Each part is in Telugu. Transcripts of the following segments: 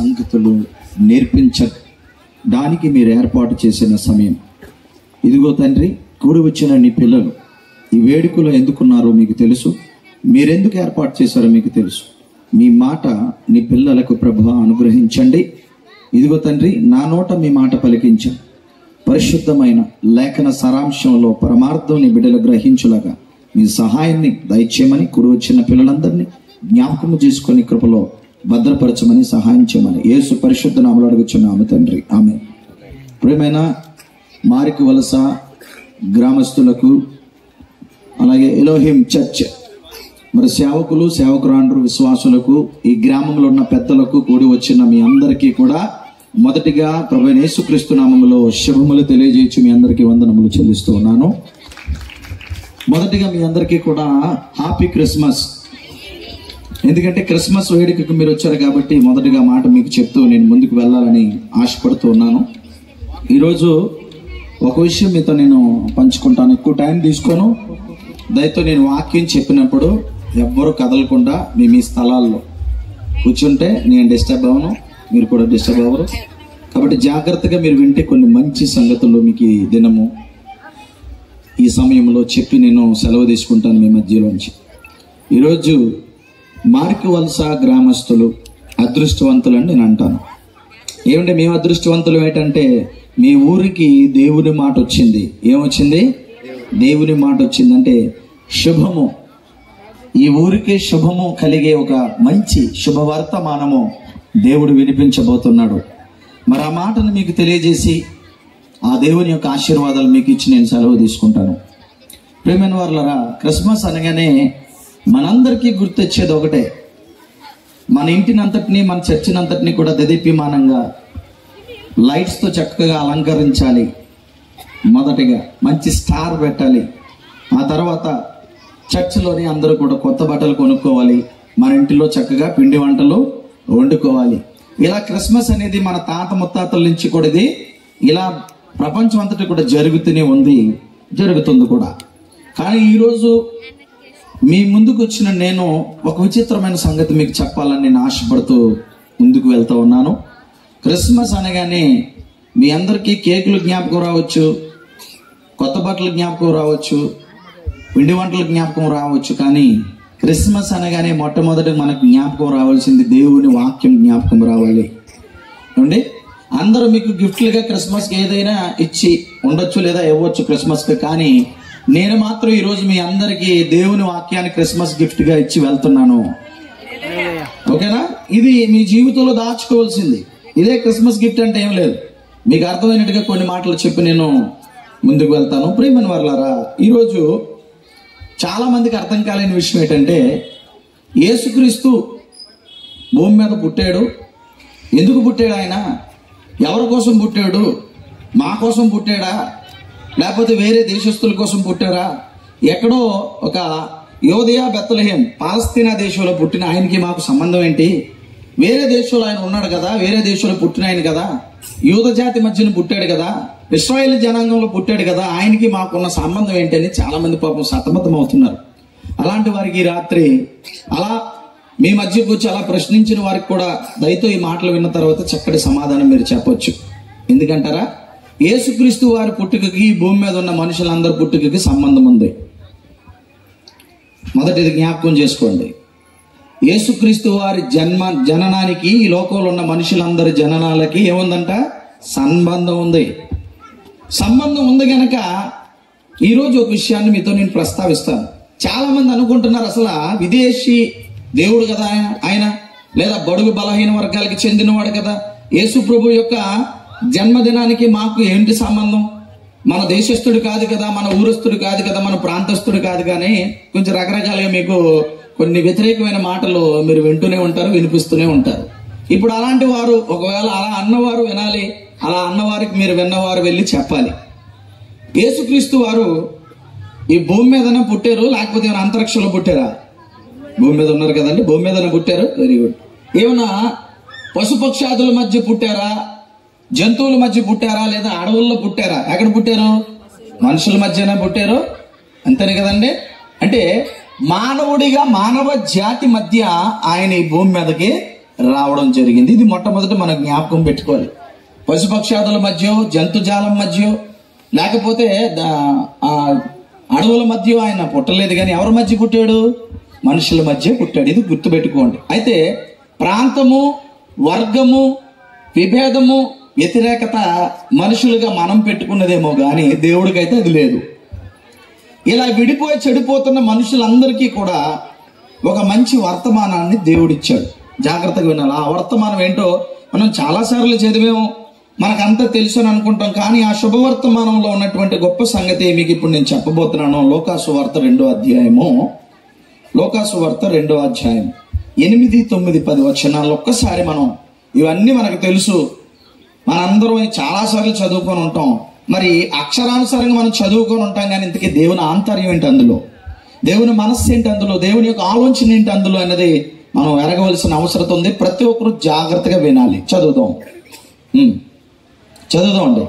సంగతులు నేర్పించడానికి మీరు ఏర్పాటు చేసిన సమయం ఇదిగో తండ్రి కూడి వచ్చిన నీ పిల్లలు ఈ వేడుకలో ఎందుకున్నారో మీకు తెలుసు మీరెందుకు ఏర్పాటు చేశారో మీకు తెలుసు మీ మాట నీ పిల్లలకు ప్రభు అనుగ్రహించండి ఇదిగో తండ్రి నా నోట మీ మాట పలికించండి పరిశుద్ధమైన లేఖన సారాంశంలో పరమార్థం నీ బిడ్డలు గ్రహించులాగా మీ సహాయాన్ని దయచేయమని కుడి వచ్చిన పిల్లలందరినీ జ్ఞాపకము చేసుకొని కృపలో భద్రపరచమని సహాయం చేయమని యేసు పరిశుద్ధ నామలు అడుగుచున్నాము తండ్రి ఆమె ప్రియమైన మారికి వలస గ్రామస్తులకు అలాగే ఎలోహిం చర్చ్ మరి సేవకులు సేవకురాండ్రు విశ్వాసులకు ఈ గ్రామంలో ఉన్న పెద్దలకు కూడి వచ్చిన మీ అందరికీ కూడా మొదటిగా ప్రభు యేసుక్రీస్తు నామములో శుభములు తెలియజేయచ్చు మీ అందరికీ వందనములు చెల్లిస్తూ ఉన్నాను మొదటిగా మీ అందరికీ కూడా హ్యాపీ క్రిస్మస్ ఎందుకంటే క్రిస్మస్ వేడుకకు మీరు వచ్చారు కాబట్టి మొదటిగా మాట మీకు చెప్తూ నేను ముందుకు వెళ్ళాలని ఆశపడుతూ ఉన్నాను ఈరోజు ఒక విషయం మీతో నేను పంచుకుంటాను ఎక్కువ టైం తీసుకోను దయతో నేను వాక్యం చెప్పినప్పుడు ఎవ్వరూ కదలకుండా మీ మీ స్థలాల్లో కూర్చుంటే నేను డిస్టర్బ్ అవ్వను మీరు కూడా డిస్టర్బ్ అవ్వరు కాబట్టి జాగ్రత్తగా మీరు వింటే కొన్ని మంచి సంగతులు మీకు ఈ దినము ఈ సమయంలో చెప్పి నేను సెలవు తీసుకుంటాను మీ మధ్యలోంచి ఈరోజు మార్కు వలస గ్రామస్తులు అదృష్టవంతులని నేను అంటాను ఏమంటే మేము అదృష్టవంతులు ఏంటంటే మీ ఊరికి దేవుని మాట వచ్చింది ఏమొచ్చింది దేవుని మాట వచ్చిందంటే శుభము ఈ ఊరికి శుభము కలిగే ఒక మంచి శుభవర్తమానము దేవుడు వినిపించబోతున్నాడు మరి ఆ మాటను మీకు తెలియజేసి ఆ దేవుని యొక్క ఆశీర్వాదాలు మీకు ఇచ్చి నేను సెలవు తీసుకుంటాను ప్రేమైన వాళ్ళరా క్రిస్మస్ అనగానే మనందరికీ గుర్తొచ్చేది ఒకటే మన ఇంటినంతటిని మన చర్చినంతటిని కూడా దదీప్యమానంగా లైట్స్తో చక్కగా అలంకరించాలి మొదటిగా మంచి స్టార్ పెట్టాలి ఆ తర్వాత చర్చిలోని అందరూ కూడా కొత్త బట్టలు కొనుక్కోవాలి మన ఇంటిలో చక్కగా పిండి వంటలు వండుకోవాలి ఇలా క్రిస్మస్ అనేది మన తాత ముత్తాతల నుంచి కూడా ఇది ఇలా ప్రపంచం అంతటా కూడా జరుగుతూనే ఉంది జరుగుతుంది కూడా కానీ ఈరోజు మీ ముందుకు వచ్చిన నేను ఒక విచిత్రమైన సంగతి మీకు చెప్పాలని నేను ఆశపడుతూ ముందుకు వెళ్తూ ఉన్నాను క్రిస్మస్ అనగానే మీ అందరికీ కేకులు జ్ఞాపకం రావచ్చు కొత్త బట్టలు జ్ఞాపకం రావచ్చు పిండి వంటల జ్ఞాపకం రావచ్చు కానీ క్రిస్మస్ అనగానే మొట్టమొదటి మనకు జ్ఞాపకం రావాల్సింది దేవుని వాక్యం జ్ఞాపకం రావాలి ఏమండి అందరూ మీకు గిఫ్ట్లుగా క్రిస్మస్కి ఏదైనా ఇచ్చి ఉండొచ్చు లేదా ఇవ్వచ్చు క్రిస్మస్కి కానీ నేను మాత్రం ఈరోజు మీ అందరికీ దేవుని వాక్యాన్ని క్రిస్మస్ గిఫ్ట్గా ఇచ్చి వెళ్తున్నాను ఓకేనా ఇది మీ జీవితంలో దాచుకోవాల్సింది ఇదే క్రిస్మస్ గిఫ్ట్ అంటే ఏం లేదు మీకు అర్థమైనట్టుగా కొన్ని మాటలు చెప్పి నేను ముందుకు వెళ్తాను ప్రియమని వర్లారా ఈరోజు చాలా మందికి అర్థం కాలేని విషయం ఏంటంటే యేసుక్రీస్తు భూమి మీద పుట్టాడు ఎందుకు పుట్టాడు ఆయన ఎవరి కోసం పుట్టాడు మా కోసం పుట్టాడా లేకపోతే వేరే దేశస్తుల కోసం పుట్టారా ఎక్కడో ఒక యోదయ బెత్తలహేం పాలస్తీనా దేశంలో పుట్టిన ఆయనకి మాకు సంబంధం ఏంటి వేరే దేశంలో ఆయన ఉన్నాడు కదా వేరే దేశంలో పుట్టిన ఆయన కదా యూద జాతి మధ్యన పుట్టాడు కదా ఇస్రాయేల్ జనాంగంలో పుట్టాడు కదా ఆయనకి మాకున్న సంబంధం ఏంటని చాలా మంది పాపం సతమతం అవుతున్నారు అలాంటి వారికి ఈ రాత్రి అలా మీ మధ్యకు వచ్చి అలా ప్రశ్నించిన వారికి కూడా దయతో ఈ మాటలు విన్న తర్వాత చక్కటి సమాధానం మీరు చెప్పొచ్చు ఎందుకంటారా యేసుక్రీస్తు వారి పుట్టుకకి ఈ భూమి మీద ఉన్న మనుషులందరి పుట్టుకకి సంబంధం ఉంది మొదటిది జ్ఞాపకం చేసుకోండి యేసుక్రీస్తు వారి జన్మ జననానికి ఈ లోకంలో ఉన్న మనుషులందరి జననాలకి ఏముందంట సంబంధం ఉంది సంబంధం ఉంది గనక ఈరోజు ఒక విషయాన్ని మీతో నేను ప్రస్తావిస్తాను చాలా మంది అనుకుంటున్నారు అసలు విదేశీ దేవుడు కదా ఆయన ఆయన లేదా బడుగు బలహీన వర్గాలకి చెందినవాడు కదా యేసు ప్రభు యొక్క జన్మదినానికి మాకు ఏంటి సంబంధం మన దేశస్థుడు కాదు కదా మన ఊరస్తుడు కాదు కదా మన ప్రాంతస్తుడు కాదు కానీ కొంచెం రకరకాలుగా మీకు కొన్ని వ్యతిరేకమైన మాటలు మీరు వింటూనే ఉంటారు వినిపిస్తూనే ఉంటారు ఇప్పుడు అలాంటి వారు ఒకవేళ అలా అన్నవారు వినాలి అలా అన్నవారికి మీరు విన్నవారు వెళ్ళి చెప్పాలి యేసుక్రీస్తు వారు ఈ భూమి మీదనే పుట్టారు లేకపోతే ఏమైనా అంతరిక్షంలో పుట్టారా భూమి మీద ఉన్నారు కదండి భూమి మీదనే పుట్టారు వెరీ గుడ్ ఏమన్నా పశుపక్షాదుల మధ్య పుట్టారా జంతువుల మధ్య పుట్టారా లేదా అడవుల్లో పుట్టారా ఎక్కడ పుట్టారు మనుషుల మధ్యనే పుట్టారు అంతేనే కదండి అంటే మానవుడిగా మానవ జాతి మధ్య ఆయన ఈ భూమి మీదకి రావడం జరిగింది ఇది మొట్టమొదటి మనం జ్ఞాపకం పెట్టుకోవాలి పశుపక్షాదుల మధ్య జంతుజాలం మధ్య లేకపోతే దా- ఆ అడవుల మధ్య ఆయన పుట్టలేదు కానీ ఎవరి మధ్య పుట్టాడు మనుషుల మధ్య పుట్టాడు ఇది గుర్తుపెట్టుకోండి అయితే ప్రాంతము వర్గము విభేదము వ్యతిరేకత మనుషులుగా మనం పెట్టుకున్నదేమో కానీ దేవుడికైతే అది లేదు ఇలా విడిపోయి చెడిపోతున్న మనుషులందరికీ కూడా ఒక మంచి వర్తమానాన్ని దేవుడిచ్చాడు జాగ్రత్తగా వినాలి ఆ వర్తమానం ఏంటో మనం చాలాసార్లు చదివాము మనకంతా తెలుసు అని అనుకుంటాం కానీ ఆ శుభవర్తమానంలో ఉన్నటువంటి గొప్ప సంగతి మీకు ఇప్పుడు నేను చెప్పబోతున్నాను లోకాసు వార్త రెండో అధ్యాయము లోకాసు వార్త రెండో అధ్యాయం ఎనిమిది తొమ్మిది పది వచనాలు ఒక్కసారి మనం ఇవన్నీ మనకు తెలుసు మనందరం చాలాసార్లు చదువుకొని ఉంటాం మరి అక్షరానుసారంగా మనం చదువుకొని ఉంటాం కానీ ఇంతకీ దేవుని ఆంతర్యం ఏంటి అందులో దేవుని మనస్సు ఏంటి అందులో దేవుని యొక్క ఆలోచన ఏంటి అందులో అన్నది మనం ఎరగవలసిన అవసరం ఉంది ప్రతి ఒక్కరు జాగ్రత్తగా వినాలి చదువుదాం ఉమ్. చదువుదాం అండి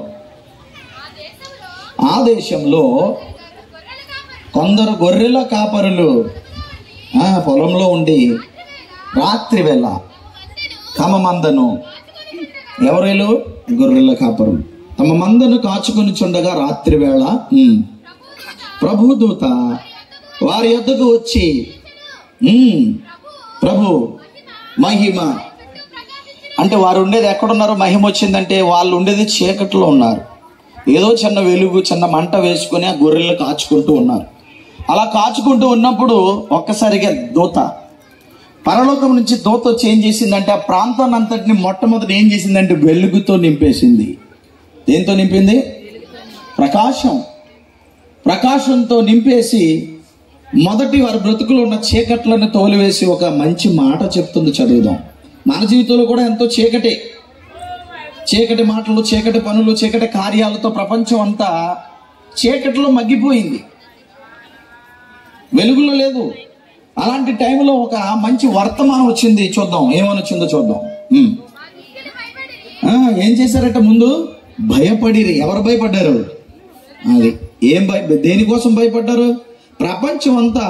ఆ దేశంలో కొందరు గొర్రెల కాపరులు ఆ, పొలంలో ఉండి రాత్రి వేళ కమమందను ఎవరేలు గొర్రెల కాపరులు తమ మందను కాచుకొని చుండగా రాత్రి వేళ ఉమ్, ప్రభుదూత వారి యొద్దకు వచ్చి ఉమ్, ప్రభు మహిమ అంటే వారు ఉండేది ఎక్కడున్నారో మహిమ వచ్చిందంటే వాళ్ళు ఉండేది చీకట్లో ఉన్నారు ఏదో చిన్న వెలుగు చిన్న మంట వేసుకొని ఆ గొర్రెలు కాచుకుంటూ ఉన్నారు అలా కాచుకుంటూ ఉన్నప్పుడు ఒక్కసారిగా దూత పరలోకం నుంచి దూత వచ్చి ఏం చేసిందంటే ఆ ప్రాంతాన్ని అంతటిని మొట్టమొదటి ఏం చేసిందంటే వెలుగుతో నింపేసింది దేంతో నింపింది ప్రకాశం ప్రకాశంతో నింపేసి మొదటి వారి బ్రతుకులో ఉన్న చీకట్లను తోలివేసి ఒక మంచి మాట చెప్తుంది చదువుదాం మన జీవితంలో కూడా ఎంతో చీకటి చీకటి మాటలు చీకటి పనులు చీకటి కార్యాలతో ప్రపంచం అంతా చీకటిలో మగ్గిపోయింది వెలుగులో లేదు అలాంటి టైంలో ఒక మంచి వర్తమానం వచ్చింది చూద్దాం ఏమని వచ్చిందో చూద్దాం ఉమ్. ఆ, ఏం చేశారట ముందు భయపడిరి ఎవరు భయపడ్డారు అది ఏం భయ దేనికోసం భయపడ్డారు ప్రపంచం అంతా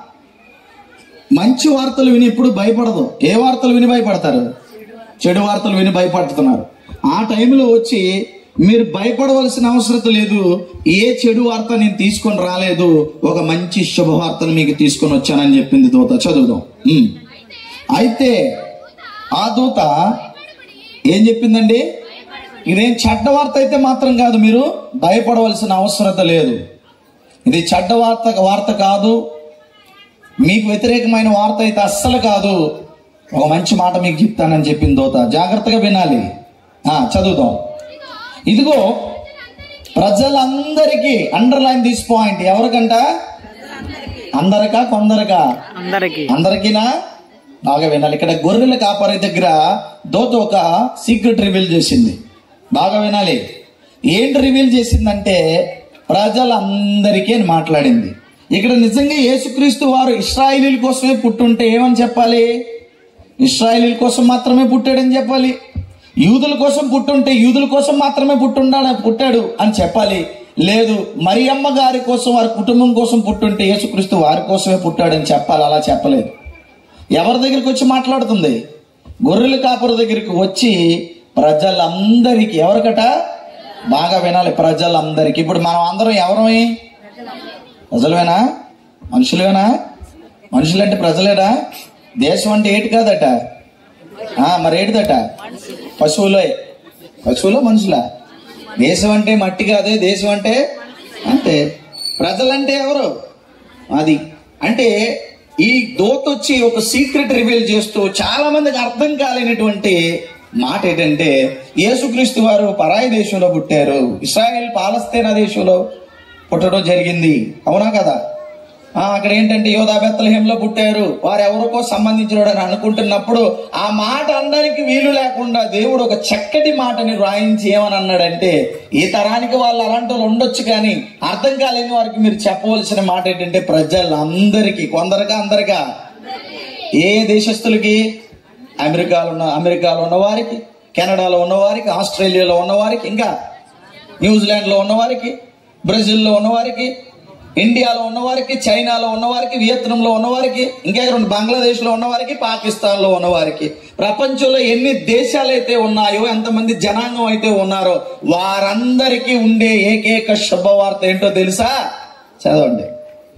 మంచి వార్తలు విని ఎప్పుడు భయపడదు ఏ వార్తలు విని భయపడతారు చెడు వార్తలు విని భయపడుతున్నారు ఆ టైంలో వచ్చి మీరు భయపడవలసిన అవసరం లేదు ఏ చెడు వార్త నేను తీసుకొని రాలేదు ఒక మంచి శుభవార్తను మీకు తీసుకొని వచ్చానని చెప్పింది దూత చదువుదాం ఉమ్. అయితే ఆ దూత ఏం చెప్పిందండి ఇదేం చెడ్డ వార్త అయితే మాత్రం కాదు మీరు భయపడవలసిన అవసరత లేదు ఇది చెడ్డ వార్త వార్త కాదు మీకు వ్యతిరేకమైన వార్త అయితే అస్సలు కాదు ఒక మంచి మాట మీకు చెప్తానని చెప్పింది దోత జాగ్రత్తగా వినాలి ఆ చదువుదాం ఇదిగో ప్రజలందరికీ అండర్లైన్ దిస్ పాయింట్ ఎవరికంట అందరికా కొందరికా అందరికి అందరికీనా బాగా వినాలి ఇక్కడ గొర్రెల కాపరి దగ్గర దోత ఒక సీక్రెట్ రివీల్ చేసింది బాగా వినాలి ఏంటి రివీల్ చేసిందంటే ప్రజలందరికీ అని మాట్లాడింది ఇక్కడ నిజంగా యేసుక్రీస్తు వారు ఇస్రాయిలీల కోసమే పుట్టుంటే ఏమని చెప్పాలి ఇస్రాయిలీల కోసం మాత్రమే పుట్టాడని చెప్పాలి యూదుల కోసం పుట్టుంటే యూదుల కోసం మాత్రమే పుట్టుండా పుట్టాడు అని చెప్పాలి లేదు మరియమ్మ గారి కోసం వారి కుటుంబం కోసం పుట్టుంటే యేసుక్రీస్తు వారి కోసమే పుట్టాడని చెప్పాలి అలా చెప్పలేదు ఎవరి దగ్గరికి వచ్చి మాట్లాడుతుంది గొర్రెల కాపుర దగ్గరికి వచ్చి ప్రజలందరికీ ఎవరికట బాగా వినాలి ప్రజలందరికీ ఇప్పుడు మనం అందరం ఎవరమే ప్రజలమేనా మనుషులేనా మనుషులంటే ప్రజలేనా దేశం అంటే ఏటి కాదట ఆ, మరి ఏటిదట పశువులే పశువులో మనుషులా దేశం అంటే మట్టి కాదే దేశం అంటే అంటే ప్రజలంటే ఎవరు అది అంటే ఈ దోత వచ్చి ఒక సీక్రెట్ రివీల్ చేస్తూ చాలా మందికి అర్థం కాలేనటువంటి మాట ఏంటంటే యేసుక్రీస్తు వారు పరాయి దేశంలో పుట్టారు ఇస్రాయేల్ పాలస్తీనా దేశంలో పుట్టడం జరిగింది అవునా కదా ఆ, అక్కడ ఏంటంటే యోధా బెత్తలహేంలో పుట్టారు వారు ఎవరికో సంబంధించిన అని అనుకుంటున్నప్పుడు ఆ మాట అనడానికి వీలు లేకుండా దేవుడు ఒక చక్కటి మాటని రాయించి ఏమని అన్నాడంటే ఈ తరానికి వాళ్ళు అలాంటి వాళ్ళు ఉండొచ్చు కానీ అర్థం కాలేని వారికి మీరు చెప్పవలసిన మాట ఏంటంటే ప్రజలందరికీ కొందరిగా అందరిగా ఏ దేశస్తులకి అమెరికాలో ఉన్న అమెరికాలో ఉన్న వారికి కెనడాలో ఉన్న వారికి ఆస్ట్రేలియాలో ఉన్న వారికి ఇంకా న్యూజిలాండ్లో ఉన్న వారికి బ్రెజిల్లో ఉన్న వారికి ఇండియాలో ఉన్న వారికి చైనాలో ఉన్న వారికి వియత్నంలో ఉన్న వారికి ఇంకా రెండు బంగ్లాదేశ్లో ఉన్న వారికి పాకిస్తాన్లో ఉన్న వారికి ప్రపంచంలో ఎన్ని దేశాలైతే ఉన్నాయో ఎంతమంది జనాంగం అయితే ఉన్నారో వారందరికీ ఉండే ఏకైక శుభవార్త ఏంటో తెలుసా చదవండి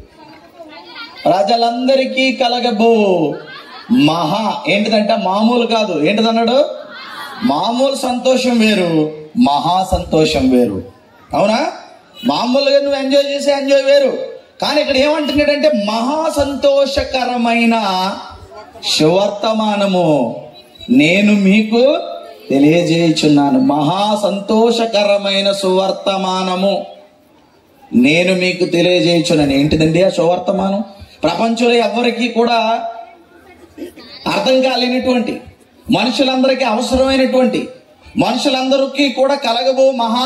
ప్రజలందరికీ కలగబో మహా ఏంటిదంటే మామూలు కాదు ఏంటిదన్నాడు మామూలు సంతోషం వేరు మహా సంతోషం వేరు అవునా మామూలుగా నువ్వు ఎంజాయ్ చేసే ఎంజాయ్ వేరు కానీ ఇక్కడ ఏమంటున్నాడంటే మహా సంతోషకరమైన సువర్తమానము నేను మీకు తెలియజేయుచున్నాను మహా సంతోషకరమైన సువర్తమానము నేను మీకు తెలియజేయుచున్నాను ఏంటిదండి ఆ సువర్తమానం ప్రపంచంలో ఎవరికి కూడా అర్థం కాలేనటువంటి మనుషులందరికీ అవసరమైనటువంటి మనుషులందరికీ కూడా కలగబో మహా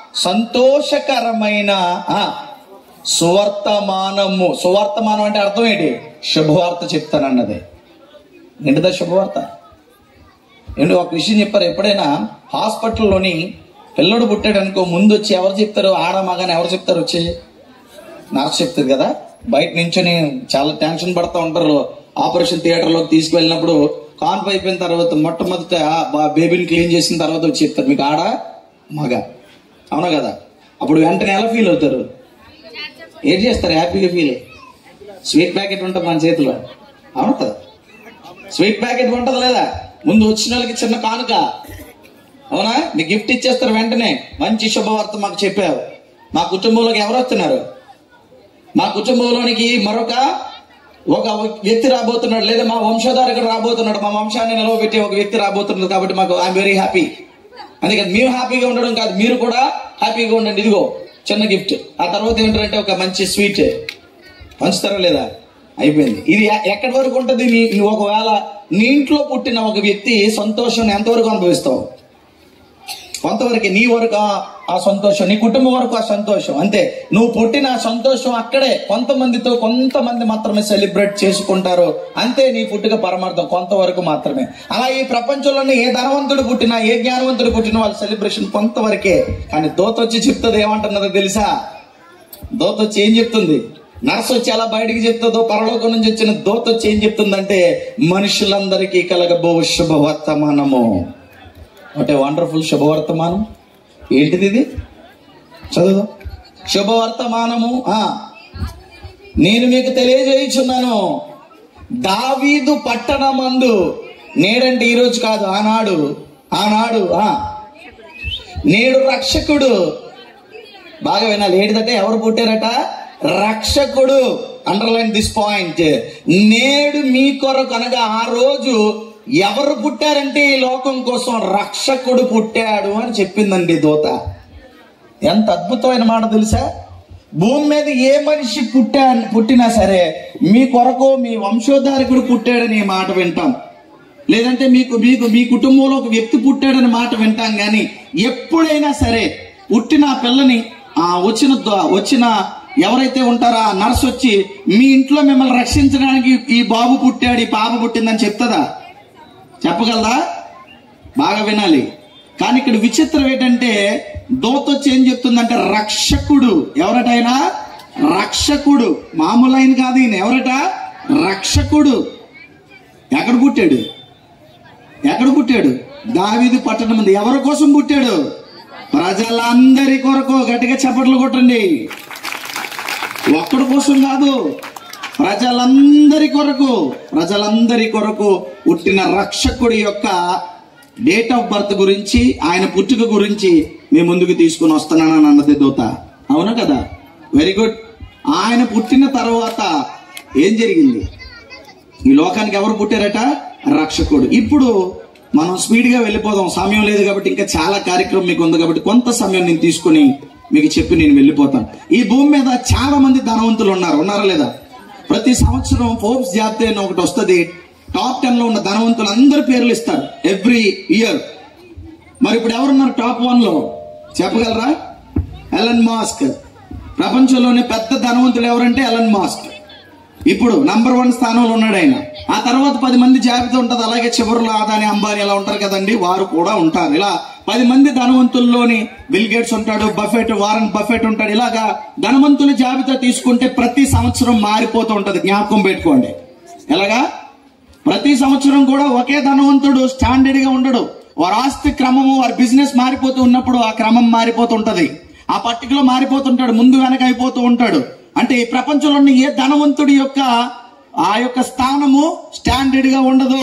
సంతోషకరమైన ఆ, సువర్తమానము సువర్తమానం అంటే అర్థం ఏంటి శుభవార్త చెప్తానన్నదే ఏంటిదా శుభవార్త ఏంటి ఒక విషయం చెప్పారు ఎప్పుడైనా హాస్పిటల్లోని పిల్లడు పుట్టాడు అనుకో ముందు వచ్చి ఎవరు చెప్తారు ఆడ మగాని ఎవరు చెప్తారు వచ్చి నర్స్ చెప్తుంది కదా బయట నించొని చాలా టెన్షన్ పడుతూ ఉంటారు ఆపరేషన్ థియేటర్లోకి తీసుకువెళ్ళినప్పుడు కాన్పు అయిపోయిన తర్వాత మొట్టమొదట బా- బేబీని క్లీన్ చేసిన తర్వాత వచ్చి చెప్తారు మీకు ఆడ మగ అవునా కదా అప్పుడు వెంటనే ఎలా ఫీల్ అవుతారు ఏం చేస్తారు హ్యాపీగా ఫీల్ స్వీట్ ప్యాకెట్ ఉంటుంది మన చేతిలో అవును కదా స్వీట్ ప్యాకెట్ ఉంటుంది లేదా ముందు వచ్చిన వాళ్ళకి చిన్న కానుక అవునా నీకు గిఫ్ట్ ఇచ్చేస్తారు వెంటనే మంచి శుభవార్త మాకు చెప్పావు మా కుటుంబంలోకి ఎవరు వస్తున్నారు మా కుటుంబంలోనికి మరొక ఒక వ్యక్తి రాబోతున్నాడు లేదా మా వంశధారకుడు రాబోతున్నాడు మా వంశాన్ని నిలవబెట్టే ఒక వ్యక్తి రాబోతున్నాడు కాబట్టి మాకు ఐఎమ్ వెరీ హ్యాపీ అందుకని మేము హ్యాపీగా ఉండడం కాదు మీరు కూడా హ్యాపీగా ఉండండి ఇదిగో చిన్న గిఫ్ట్ ఆ తర్వాత ఏంటంటే ఒక మంచి స్వీట్ పంచుతారా లేదా అయిపోయింది ఇది ఎ- ఎక్కడి వరకు ఉంటుంది నీ నీ ఒకవేళ నీ ఇంట్లో పుట్టిన ఒక వ్యక్తి సంతోషం ఎంతవరకు అనుభవిస్తావు కొంతవరకు నీ వరకు ఆ- ఆ సంతోషం నీ కుటుంబం వరకు ఆ సంతోషం అంతే నువ్వు పుట్టిన ఆ సంతోషం అక్కడే కొంతమందితో కొంతమంది మాత్రమే సెలబ్రేట్ చేసుకుంటారు అంతే నీ పుట్టుక పరమార్థం కొంతవరకు మాత్రమే అలా ఈ ప్రపంచంలోనే ఏ ధనవంతుడు పుట్టినా ఏ జ్ఞానవంతుడు పుట్టినా వాళ్ళ సెలబ్రేషన్ కొంతవరకే కానీ దోత వచ్చి చెప్తుంది ఏమంటున్నదో తెలుసా దోత వచ్చి ఏం చెప్తుంది నర్స్ వచ్చి ఎలా బయటికి చెప్తుందో పరలోకం నుంచి వచ్చిన దోత వచ్చి ఏం చెప్తుందంటే మనుషులందరికీ కలగబో శుభవర్తమానము అంటే వండర్ఫుల్ శుభవర్తమానం ఏంటిది ఇది చదువు శుభవర్తమానము ఆ నేను మీకు తెలియజేయుచున్నాను దావీదు పట్టణమందు నేడంటే ఈరోజు కాదు ఆనాడు ఆనాడు ఆ నేడు రక్షకుడు బాగా వినాలి ఏంటిదంటే ఎవరు పుట్టారట రక్షకుడు అండర్లైన్ దిస్ పాయింట్ నేడు మీ కొరకు అనగా ఆ రోజు ఎవరు పుట్టారంటే ఈ లోకం కోసం రక్షకుడు పుట్టాడు అని చెప్పిందండి దూత ఎంత అద్భుతమైన మాట తెలుసా భూమి మీద ఏ మనిషి పుట్టా పుట్టినా సరే మీ కొరకు మీ వంశోద్ధారకుడు పుట్టాడని ఈ మాట వింటాం లేదంటే మీకు మీకు మీ కుటుంబంలో ఒక వ్యక్తి పుట్టాడని మాట వింటాం కానీ ఎప్పుడైనా సరే పుట్టిన ఆ పిల్లని ఆ వచ్చిన ద- వచ్చిన ఎవరైతే ఉంటారో ఆ నర్స్ వచ్చి మీ ఇంట్లో మిమ్మల్ని రక్షించడానికి ఈ బాబు పుట్టాడు ఈ పాప పుట్టిందని చెప్తుందా చెప్పగలదా బాగా వినాలి కానీ ఇక్కడ విచిత్రం ఏంటంటే దోత వచ్చి ఏం చెప్తుందంటే రక్షకుడు ఎవరటైనా రక్షకుడు మామూలు ఆయన కాదు ఈయన ఎవరట రక్షకుడు ఎక్కడ పుట్టాడు ఎక్కడ పుట్టాడు దావీదు పట్టణం ఉంది ఎవరి కోసం పుట్టాడు ప్రజలందరి కొరకు గట్టిగా చప్పట్లు కొట్టండి ఒక్కడి కోసం కాదు ప్రజలందరి కొరకు ప్రజలందరి కొరకు పుట్టిన రక్షకుడి యొక్క డేట్ ఆఫ్ బర్త్ గురించి ఆయన పుట్టుక గురించి మీ ముందుకు తీసుకుని వస్తున్నానని అన్నది దూత అవునా కదా వెరీ గుడ్ ఆయన పుట్టిన తర్వాత ఏం జరిగింది ఈ లోకానికి ఎవరు పుట్టారట రక్షకుడు ఇప్పుడు మనం స్పీడ్ గా వెళ్ళిపోదాం సమయం లేదు కాబట్టి ఇంకా చాలా కార్యక్రమం మీకు ఉంది కాబట్టి కొంత సమయం నేను తీసుకుని మీకు చెప్పి నేను వెళ్ళిపోతాను ఈ భూమి మీద చాలా మంది ధనవంతులు ఉన్నారు ఉన్నారా లేదా ప్రతి సంవత్సరం ఫోర్బ్స్ జాబితా అని ఒకటి వస్తుంది టాప్ టెన్ లో ఉన్న ధనవంతులు అందరి పేర్లు ఇస్తారు ఎవ్రీ ఇయర్ మరి ఇప్పుడు ఎవరున్నారు టాప్ వన్ లో చెప్పగలరా ఎలన్ మాస్క్ ప్రపంచంలోనే పెద్ద ధనవంతుడు ఎవరంటే ఎలన్ మాస్క్ ఇప్పుడు నంబర్ వన్ స్థానంలో ఉన్నాడు ఆయన ఆ తర్వాత పది మంది జాబితా ఉంటది అలాగే చివరిలో ఆదాని అంబానీ ఇలా ఉంటారు కదండి వారు కూడా ఉంటారు ఇలా పది మంది ధనవంతుల్లోని బిల్ గేట్స్ ఉంటాడు బఫెట్ వారన్ బఫెట్ ఉంటాడు ఇలాగా ధనవంతుల జాబితా తీసుకుంటే ప్రతి సంవత్సరం మారిపోతూ ఉంటది జ్ఞాపకం పెట్టుకోండి ఎలాగా ప్రతి సంవత్సరం కూడా ఒకే ధనవంతుడు స్టాండర్డ్ గా ఉండడు వారి ఆస్తి క్రమము వారి బిజినెస్ మారిపోతూ ఉన్నప్పుడు ఆ క్రమం మారిపోతుంటది ఆ పట్టికలో మారిపోతుంటాడు ముందు వెనక అయిపోతూ ఉంటాడు అంటే ఈ ప్రపంచంలో ఉన్న ఏ ధనవంతుడి యొక్క ఆ యొక్క స్థానము స్టాండర్డ్ గా ఉండదు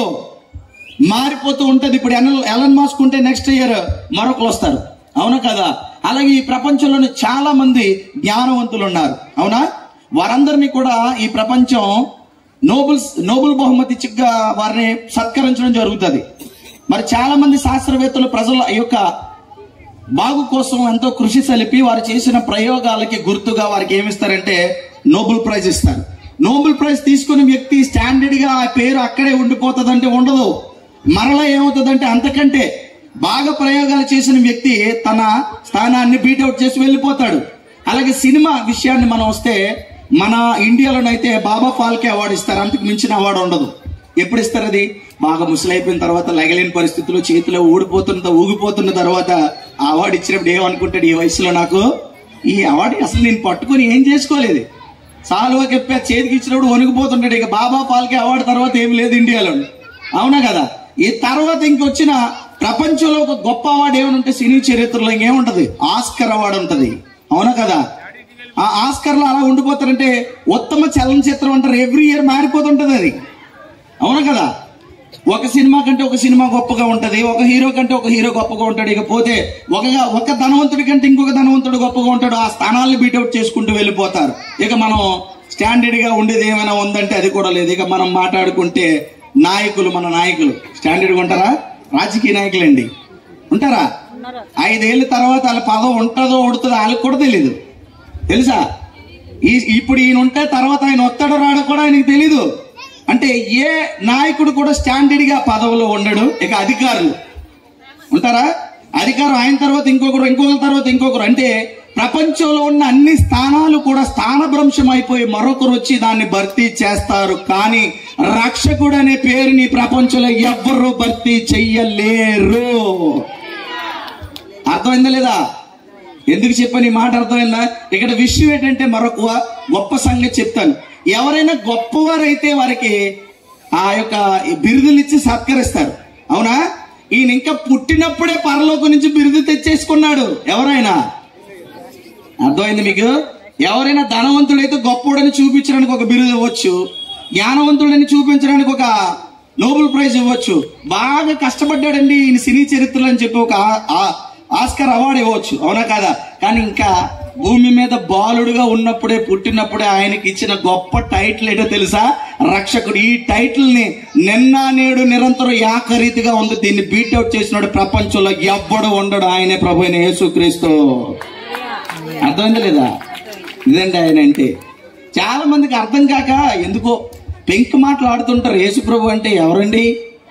మారిపోతూ ఉంటది ఇప్పుడు ఎనల్ ఎలన్ మాస్క్ ఉంటే నెక్స్ట్ ఇయర్ మరొకరు వస్తారు అవునా కదా అలాగే ఈ ప్రపంచంలోని చాలా మంది జ్ఞానవంతులు ఉన్నారు అవునా వారందరినీ కూడా ఈ ప్రపంచం నోబుల్ నోబుల్ బహుమతి చిగ్గా వారిని సత్కరించడం జరుగుతుంది మరి చాలా మంది శాస్త్రవేత్తలు ప్రజల యొక్క బాగు కోసం ఎంతో కృషి సలిపి వారు చేసిన ప్రయోగాలకి గుర్తుగా వారికి ఏమిస్తారంటే నోబెల్ ప్రైజ్ ఇస్తారు నోబెల్ ప్రైజ్ తీసుకున్న వ్యక్తి స్టాండర్డ్ గా ఆ పేరు అక్కడే ఉండిపోతుందంటే ఉండదు మరలా ఏమవుతుందంటే అంతకంటే బాగా ప్రయోగాలు చేసిన వ్యక్తి తన స్థానాన్ని బీట్అవుట్ చేసి వెళ్ళిపోతాడు అలాగే సినిమా విషయాన్ని మనం వస్తే మన ఇండియాలోనైతే బాబా ఫాల్కే అవార్డు ఇస్తారు అంతకు మించిన అవార్డు ఉండదు ఎప్పుడు ఇస్తారు అది బాగా ముసలైపోయిన తర్వాత లగలేని పరిస్థితుల్లో చేతిలో ఊడిపోతున్న ఊగిపోతున్న తర్వాత ఆ అవార్డు ఇచ్చినప్పుడు ఏమనుకుంటాడు ఈ వయసులో నాకు ఈ అవార్డు అసలు నేను పట్టుకొని ఏం చేసుకోలేదు సాల్వా చెప్పా చేతికి ఇచ్చినప్పుడు వణికిపోతుంటాడు ఇక బాబా పాల్కే అవార్డు తర్వాత ఏమి లేదు ఇండియాలో అవునా కదా ఈ తర్వాత ఇంకొచ్చిన ప్రపంచంలో ఒక గొప్ప అవార్డు ఏమైనా ఉంటే సినీ చరిత్రలో ఇంకేముంటది ఆస్కర్ అవార్డు ఉంటది అవునా కదా ఆ ఆస్కర్ లో అలా ఉండిపోతారంటే ఉత్తమ చలనచిత్రం అంటారు ఎవ్రీ ఇయర్ మారిపోతుంటది అది అవునా కదా ఒక సినిమా కంటే ఒక సినిమా గొప్పగా ఉంటది ఒక హీరో కంటే ఒక హీరో గొప్పగా ఉంటాడు ఇక పోతే ఒక ఒక ధనవంతుడి కంటే ఇంకొక ధనవంతుడు గొప్పగా ఉంటాడు ఆ స్థానాలను బీటౌట్ చేసుకుంటూ వెళ్ళిపోతారు ఇక మనం స్టాండర్డ్ గా ఉండేది ఏమైనా ఉందంటే అది కూడా లేదు ఇక మనం మాట్లాడుకుంటే నాయకులు మన నాయకులు స్టాండర్డ్ గా ఉంటారా రాజకీయ నాయకులండి ఉంటారా ఐదేళ్ల తర్వాత వాళ్ళ పదం ఉంటుందో ఉడుతుందో వాళ్ళకి కూడా తెలీదు తెలుసా ఈ ఇప్పుడు ఈయన ఉంటే తర్వాత ఆయన వస్తాడో రాడో కూడా ఆయనకి తెలీదు అంటే ఏ నాయకుడు కూడా స్టాండర్డ్ గా పదవిలో ఉండడు ఇక అధికారులు ఉంటారా అధికారం ఆయన తర్వాత ఇంకొకరు ఇంకొకరి తర్వాత ఇంకొకరు అంటే ప్రపంచంలో ఉన్న అన్ని స్థానాలు కూడా స్థానభ్రంశం అయిపోయి మరొకరు వచ్చి దాన్ని భర్తీ చేస్తారు కానీ రక్షకుడు అనే పేరుని ప్రపంచంలో ఎవ్వరూ భర్తీ చెయ్యలేరు అర్థమైందా లేదా ఎందుకు చెప్పాను ఈ మాట అర్థమైందా ఇక్కడ విషయం ఏంటంటే మరొక గొప్ప సంగతి చెప్తాను ఎవరైనా గొప్పవారైతే వారికి ఆ యొక్క బిరుదులు ఇచ్చి సత్కరిస్తారు అవునా ఈయన ఇంకా పుట్టినప్పుడే పరలోకం నుంచి బిరుదు తెచ్చేసుకున్నాడు ఎవరైనా అర్థమైంది మీకు ఎవరైనా ధనవంతుడైతే గొప్పోడని చూపించడానికి ఒక బిరుదు ఇవ్వచ్చు జ్ఞానవంతుడని చూపించడానికి ఒక నోబెల్ ప్రైజ్ ఇవ్వచ్చు బాగా కష్టపడ్డాడండి ఈయన సినీ చరిత్రలో అని చెప్పి ఒక ఆ- ఆ- ఆస్కర్ అవార్డు ఇవ్వచ్చు అవునా కాదా కానీ ఇంకా భూమి మీద బాలుడుగా ఉన్నప్పుడే పుట్టినప్పుడే ఆయనకి ఇచ్చిన గొప్ప టైటిల్ ఏంటో తెలుసా రక్షకుడు ఈ టైటిల్ ని నిన్న నేడు నిరంతరం యాకరీతిగా ఉంది దీన్ని బీట్అవుట్ చేసినాడు ప్రపంచంలో ఎవ్వడు ఉండడు ఆయనే ప్రభు అయిన యేసుక్రీస్తు అర్థమైందా లేదా ఇదండి ఆయన అంటే చాలా మందికి అర్థం కాక ఎందుకో పెంక్ మాట్లాడుతుంటారు యేసు ప్రభు అంటే ఎవరండి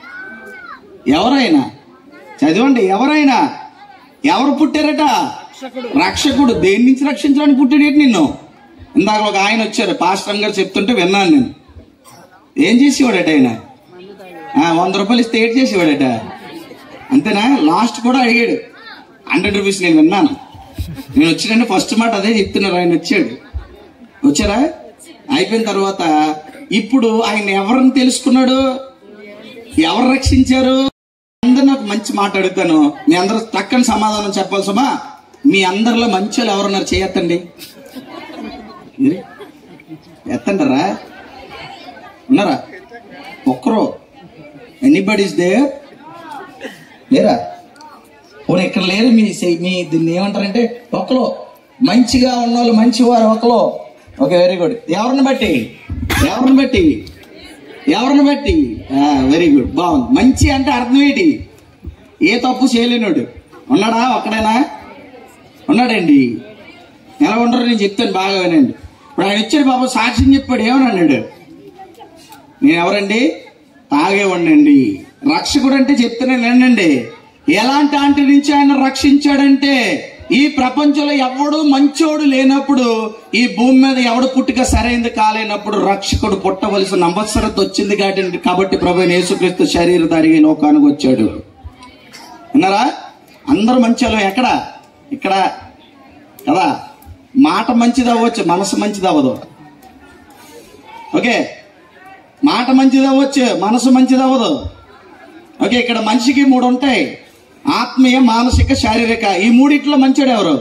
ఎవరైనా చదవండి ఎవరైనా ఎవరు పుట్టారట రక్షకుడు దేని నుంచి రక్షించడానికి పుట్టాడేటి నిన్ను ఇందాక ఒక ఆయన వచ్చారు పాస్టర్ గారు చెప్తుంటే విన్నాను నేను ఏం చేసేవాడట ఆయన ఆ, వంద రూపాయలు ఇస్తే ఏడ్ చేసేవాడట అంతేనా లాస్ట్ కూడా అడిగాడు హండ్రెడ్ రూపీస్ నేను విన్నాను నేను వచ్చినంటే ఫస్ట్ మాట అదే చెప్తున్నారు ఆయన వచ్చాడు వచ్చారా అయిపోయిన తర్వాత ఇప్పుడు ఆయన ఎవరిని తెలుసుకున్నాడు ఎవరు రక్షించారు అందరు నాకు మంచి మాట అడుగుతాను మీ అందరూ చక్కని సమాధానం చెప్పాలి సుమా మీ అందరిలో మంచి వాళ్ళు ఎవరున్నారు చేయొత్తండి ఎత్తంటారా ఉన్నారా ఒక్కరు ఎనీబడి ఇస్ దేర్ లేరా పోనీ ఇక్కడ లేరు మీ సే- మీ దీన్ని ఏమంటారంటే ఒకలో మంచిగా ఉన్న వాళ్ళు మంచివారు ఒకలో ఓకే వెరీ గుడ్ ఎవరిని బట్టి ఎవరిని బట్టి ఎవరిని బట్టి వెరీ గుడ్ బాగుంది మంచి అంటే అర్థం ఏంటి ఏ తప్పు చేయలేనోడు ఉన్నాడా ఒక్కడేనా ఉన్నాడండి ఎలా ఉండరు నేను చెప్తాను బాగా వినండి ఇప్పుడు ఆయన వచ్చాడు బాబు సాక్ష్యం చెప్పాడు ఏమని అన్నాడు నేను ఎవరండి తాగేవాడినండి రక్షకుడు అంటే చెప్తున్నాను వినండి ఎలాంటి ఆంటీ నుంచి ఆయన రక్షించాడంటే ఈ ప్రపంచంలో ఎవడు మంచోడు లేనప్పుడు ఈ భూమి మీద ఎవడు పుట్టుక సరైనది కాలేనప్పుడు రక్షకుడు పుట్టవలసిన అవసరత వచ్చింది కాబట్టి కాబట్టి ప్రభు యేసుక్రీస్తు శరీరధారి ఈ లోకానికి వచ్చాడు విన్నారా అందరూ మంచి వాళ్ళం ఎక్కడ ఇక్కడ కదా మాట మంచిది అవ్వచ్చు మనసు మంచిది అవ్వదు ఓకే మాట మంచిది అవ్వచ్చు మనసు మంచిది అవ్వదు ఓకే ఇక్కడ మనిషికి మూడు ఉంటాయి ఆత్మీయ మానసిక శారీరక ఈ మూడిట్లో మంచోడు ఎవరు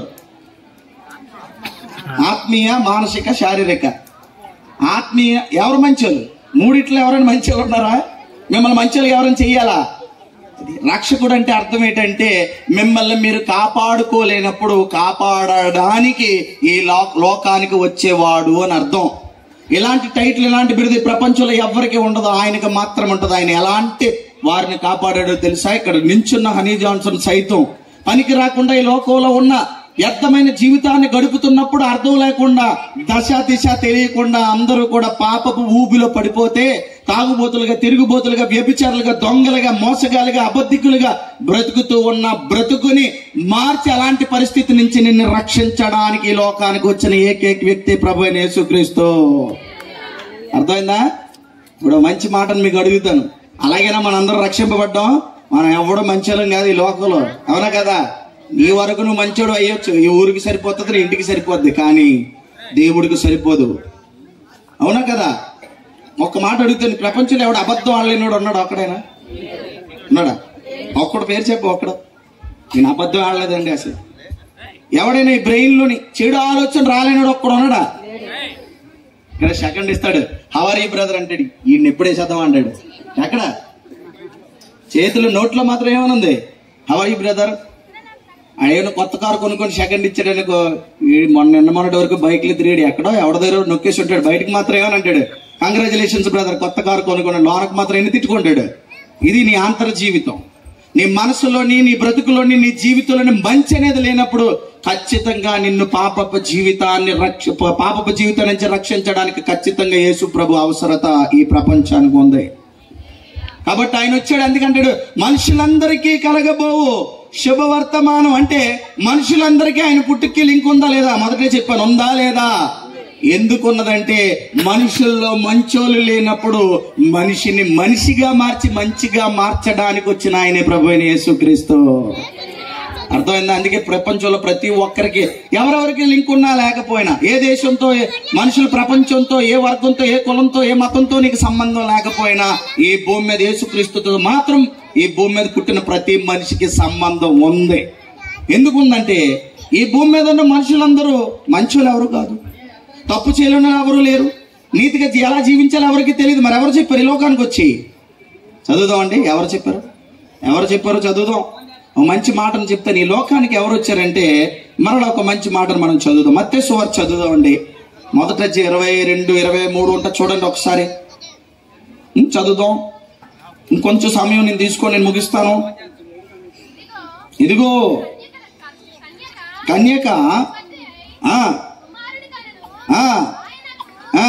ఆత్మీయ మానసిక శారీరక ఆత్మీయ ఎవరు మంచోళ్ళు మూడిట్లో ఎవరైనా మంచోళ్ళు ఉన్నారా మిమ్మల్ని మంచోళ్ళు ఎవరైనా చెయ్యాలా రక్షకుడు అంటే అర్థం ఏంటంటే మిమ్మల్ని మీరు కాపాడుకోలేనప్పుడు కాపాడడానికి ఈ లో- లోకానికి వచ్చేవాడు అని అర్థం ఇలాంటి టైటిల్ ఇలాంటి బిరుదు ఈ ప్రపంచంలో ఎవరికి ఉండదు ఆయనకి మాత్రం ఉంటుంది ఆయన ఎలాంటి వారిని కాపాడాడో తెలుసా ఇక్కడ నించున్న హనీ జాన్సన్ సైతం పనికి రాకుండా ఈ లోకంలో ఉన్న వ్యర్థమైన జీవితాన్ని గడుపుతున్నప్పుడు అర్థం లేకుండా దశ దిశ తెలియకుండా అందరూ కూడా పాపపు ఊబిలో పడిపోతే తాగుబోతులుగా తిరుగుబోతులుగా వ్యభిచారులుగా దొంగలుగా మోసగాలుగా అబద్ధికులుగా బ్రతుకుతూ ఉన్న బ్రతుకుని మార్చి అలాంటి పరిస్థితి నుంచి నిన్ను రక్షించడానికి ఈ లోకానికి వచ్చిన ఏకైక వ్యక్తి ప్రభు అయిన యేసుక్రీస్తు అర్థమైందా ఇప్పుడు మంచి మాటను మీకు అడుగుతాను అలాగైనా మనందరం రక్షింపబడ్డాం మనం ఎవడో మంచోళం కాదు ఈ లోకంలో అవునా కదా నీ వరకు నువ్వు మంచోడు అయ్యొచ్చు ఈ ఊరికి సరిపోతుంది నీ ఇంటికి సరిపోద్ది కానీ దేవుడికి సరిపోదు అవునా కదా ఒక్క మాట అడుగుతాను ప్రపంచంలో ఎవడు అబద్ధం ఆడలేనోడు ఉన్నాడు ఒక్కడైనా ఉన్నాడా ఒక్కడు పేరు చెప్పు ఒక్కడు నేను అబద్ధం ఆడలేదండి అసలు ఎవడైనా ఈ బ్రెయిన్ లోని చెడు ఆలోచన రాలేనాడు ఒక్కడు ఉన్నాడా ఇక్కడ సెకండ్ ఇస్తాడు హవర్ ఈ బ్రదర్ అంటాడు ఈయన ఎప్పుడే చదవ అంటాడు ఎక్కడ చేతులు నోట్లో మాత్రం ఏమనుంది హవర్ ఈ బ్రదర్ ఆయన కొత్త కారు కొనుక్కొని సెకండ్ ఇచ్చాడు అనుకో వీడు మొన్న నిన్న మొన్నటి వరకు బైక్లు తిరిగాడు ఎక్కడో ఎవడ దగ్గర నొక్కేసి ఉంటాడు బయటకు మాత్రం ఏమని అంటాడు కంగ్రాచులేషన్స్ బ్రదర్ కొత్త కారు కొనుక్కొని లోనకు మాత్రం ఎన్ని తిట్టుకుంటాడు ఇది నీ ఆంతర జీవితం నీ మనసులోని నీ బ్రతుకులోని నీ జీవితంలోని మంచి అనేది లేనప్పుడు ఖచ్చితంగా నిన్ను పాపపు జీవితాన్ని రక్ష పాపపు జీవితం నుంచి రక్షించడానికి ఖచ్చితంగా యేసు ప్రభు అవసరత ఈ ప్రపంచానికి ఉంది కాబట్టి ఆయన వచ్చాడు ఎందుకంటాడు మనుషులందరికీ కలగబోవు శుభవర్తమానం అంటే మనుషులందరికీ ఆయన పుట్టుకి లింక్ ఉందా లేదా మొదటే చెప్పాను ఉందా లేదా ఎందుకున్నదంటే మనుషుల్లో మంచోళ్ళు లేనప్పుడు మనిషిని మనిషిగా మార్చి మంచిగా మార్చడానికి వచ్చిన ఆయనే ప్రభు అయిన యేసుక్రీస్తు అర్థమైందా అందుకే ప్రపంచంలో ప్రతి ఒక్కరికి ఎవరెవరికి లింక్ ఉన్నా లేకపోయినా ఏ దేశంతో ఏ- మనుషులు ప్రపంచంతో ఏ వర్గంతో ఏ కులంతో ఏ మతంతో నీకు సంబంధం లేకపోయినా ఈ భూమి మీద యేసుక్రీస్తుతో మాత్రం ఈ భూమి మీద పుట్టిన ప్రతి మనిషికి సంబంధం ఉంది ఎందుకు ఉందంటే ఈ భూమి మీద ఉన్న మనుషులందరూ మంచులు ఎవరు కాదు తప్పు చేయలేని ఎవరు లేరు నీతిగా జీ- ఎలా జీవించాలో ఎవరికి తెలియదు మరి ఎవరు చెప్పారు ఈ లోకానికి వచ్చి చదువుదాం అండి ఎవరు చెప్పారు ఎవరు చెప్పారో చదువుదాం ఒక మంచి మాటను చెప్తాను ఈ లోకానికి ఎవరు వచ్చారంటే మరలా ఒక మంచి మాటను మనం చదువుదాం మత్తే సువార్త చదువుదాం అండి మొదట వచ్చి ఇరవై రెండు ఇరవై మూడు ఉంటా చూడండి ఒకసారి ఉం, చదువుదాం ఇంకొంచెం సమయం నేను తీసుకొని నేను ముగిస్తాను ఇదిగో కన్యక ఆ, ఆ, ఆ,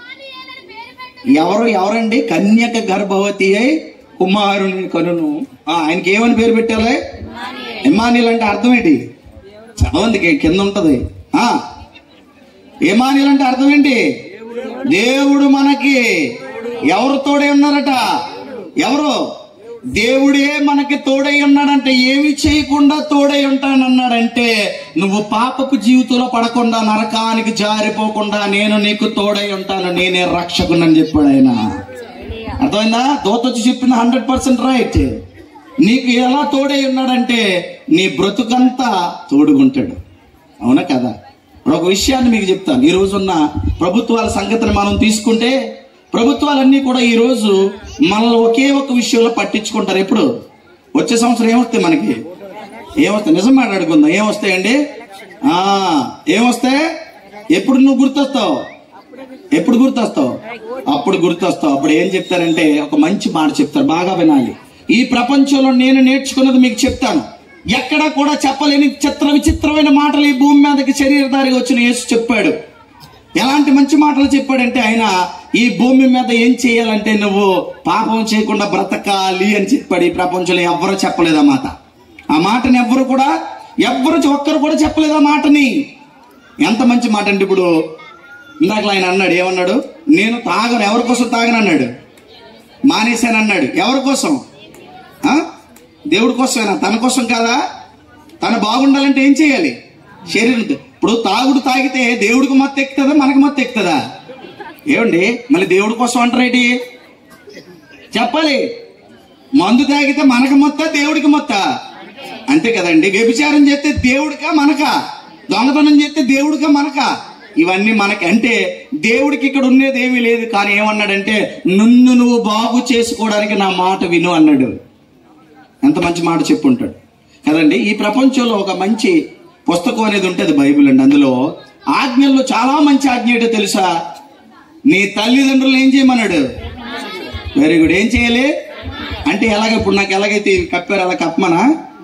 ఎవరు ఎవరండి కన్యక గర్భవతి అయి కుమారుని కనును ఆ, ఆయనకి ఏమని పేరు పెట్టాలి ఎమానిల్ అంటే అర్థం ఏంటి చదవండి కి- కింద ఉంటది ఆ ఎమానిల్ అంటే అర్థం ఏంటి దేవుడు మనకి ఎవరు తోడై ఉన్నారట ఎవరు దేవుడే మనకి తోడై ఉన్నాడంటే ఏమి చేయకుండా తోడై ఉంటానన్నాడంటే నువ్వు పాపపు జీవితంలో పడకుండా నరకానికి జారిపోకుండా నేను నీకు తోడై ఉంటాను నేనే రక్షకునని చెప్పాడు ఆయన అర్థమైందా దోత వచ్చి చెప్పింది హండ్రెడ్ పర్సెంట్ రైట్ నీకు ఎలా తోడై ఉన్నాడంటే నీ బ్రతుకంతా తోడుగుంటాడు అవునా కదా ఇప్పుడు ఒక విషయాన్ని మీకు చెప్తాను ఈ రోజున్న ప్రభుత్వాల సంగతిని మనం తీసుకుంటే ప్రభుత్వాలన్నీ కూడా ఈ రోజు మనల్ని ఒకే ఒక విషయంలో పట్టించుకుంటారు ఎప్పుడు వచ్చే సంవత్సరం ఏమొస్తాయి మనకి ఏమొస్తాయి నిజం మాట్లాడుకుందాం ఏమొస్తాయండి ఆ ఏమొస్తాయి ఎప్పుడు నువ్వు గుర్తొస్తావు ఎప్పుడు గుర్తొస్తావు అప్పుడు గుర్తొస్తావు అప్పుడు ఏం చెప్తారంటే ఒక మంచి మాట చెప్తారు బాగా వినాలి ఈ ప్రపంచంలో నేను నేర్చుకున్నది మీకు చెప్తాను ఎక్కడా కూడా చెప్పలేని చిత్ర విచిత్రమైన మాటలు ఈ భూమి మీదకి శరీరధారిగా వచ్చిన యేసు చెప్పాడు ఎలాంటి మంచి మాటలు చెప్పాడంటే ఆయన ఈ భూమి మీద ఏం చేయాలంటే నువ్వు పాపం చేయకుండా బ్రతకాలి అని చెప్పాడు ఈ ప్రపంచంలో ఎవ్వరూ చెప్పలేదు ఆ మాట ఆ మాటని ఎవ్వరు కూడా ఎవ్వరు ఒక్కరు కూడా చెప్పలేదు ఆ మాటని ఎంత మంచి మాట అంటే ఇప్పుడు ఇందాక ఆయన అన్నాడు ఏమన్నాడు నేను తాగను ఎవరి కోసం తాగను అన్నాడు మానేశాను అన్నాడు ఎవరి కోసం ఆ? దేవుడి కోసమేనా తన కోసం కాదా తను బాగుండాలంటే ఏం చేయాలి శరీరం ఇప్పుడు తాగుడు తాగితే దేవుడికి మత్తు ఎక్కుతుందా మనకి మత్తు ఎక్కుతుందా ఏమండి మళ్ళీ దేవుడి కోసం అంటారేంటి చెప్పాలి మందు తాగితే మనకు మొత్త దేవుడికి మొత్త అంతే కదండి వ్యభిచారం చేస్తే దేవుడికా మనకా దొంగతనం చేస్తే దేవుడికా మనకా ఇవన్నీ మనకి అంటే దేవుడికి ఇక్కడ ఉండేది ఏమీ లేదు కానీ ఏమన్నాడంటే నన్ను నువ్వు బాగు చేసుకోవడానికి నా మాట విను అన్నాడు ఎంత మంచి మాట చెప్పుంటాడు కదండి ఈ ప్రపంచంలో ఒక మంచి పుస్తకం అనేది ఉంటుంది బైబిల్ అండి అందులో ఆజ్ఞల్లో చాలా మంచి ఆజ్ఞ ఏంటో తెలుసా నీ తల్లిదండ్రులు ఏం చేయమన్నాడు వెరీ గుడ్ ఏం చేయాలి అంటే ఎలాగ ఇప్పుడు నాకు ఎలాగైతే ఇవి కప్పారు అలా కప్పమనా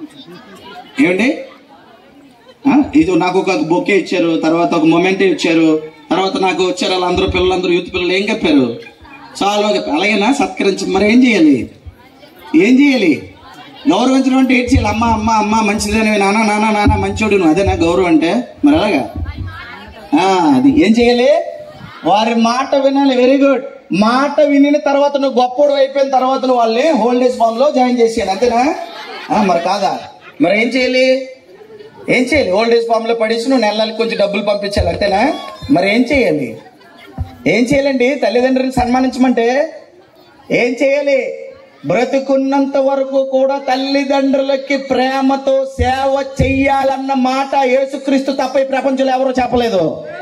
ఏమండి ఆ, ఇది నాకు ఒక బొకే ఇచ్చారు తర్వాత ఒక మొమెంట్ ఇచ్చారు తర్వాత నాకు వచ్చారు వాళ్ళందరూ పిల్లలందరూ యూత్ పిల్లలు ఏం కప్పారు చాలా అలాగేనా సత్కరించి మరి ఏం చేయాలి ఏం చేయాలి గౌరవించడం అంటే ఏం చేయాలి అమ్మ అమ్మ అమ్మ మంచిదని నాన్న నాన్న నాన్న మంచోడు నువ్వు అదేనా గౌరవం అంటే మరి అలాగా ఆ, అది ఏం చేయాలి వారి మాట వినాలి వెరీ గుడ్ మాట వినిన తర్వాత నువ్వు గొప్పోడు అయిపోయిన తర్వాత నువ్వు వాళ్ళని హోల్డేజ్ ఫామ్ లో జాయిన్ చేసేయాలి అంతేనా ఆ, మరి కాదా మరి ఏం చేయాలి ఏం చేయాలి ఓల్డేజ్ ఫామ్ లో పడేసి నువ్వు నెల నెలకి కొంచెం డబ్బులు పంపించాలి అంతేనా మరి ఏం చేయాలి ఏం చేయాలండి తల్లిదండ్రులను సన్మానించమంటే ఏం చేయాలి బ్రతుకున్నంత వరకు కూడా తల్లిదండ్రులకి ప్రేమతో సేవ చెయ్యాలన్న మాట యేసుక్రీస్తు తప్ప ఈ ప్రపంచంలో ఎవరూ చెప్పలేదు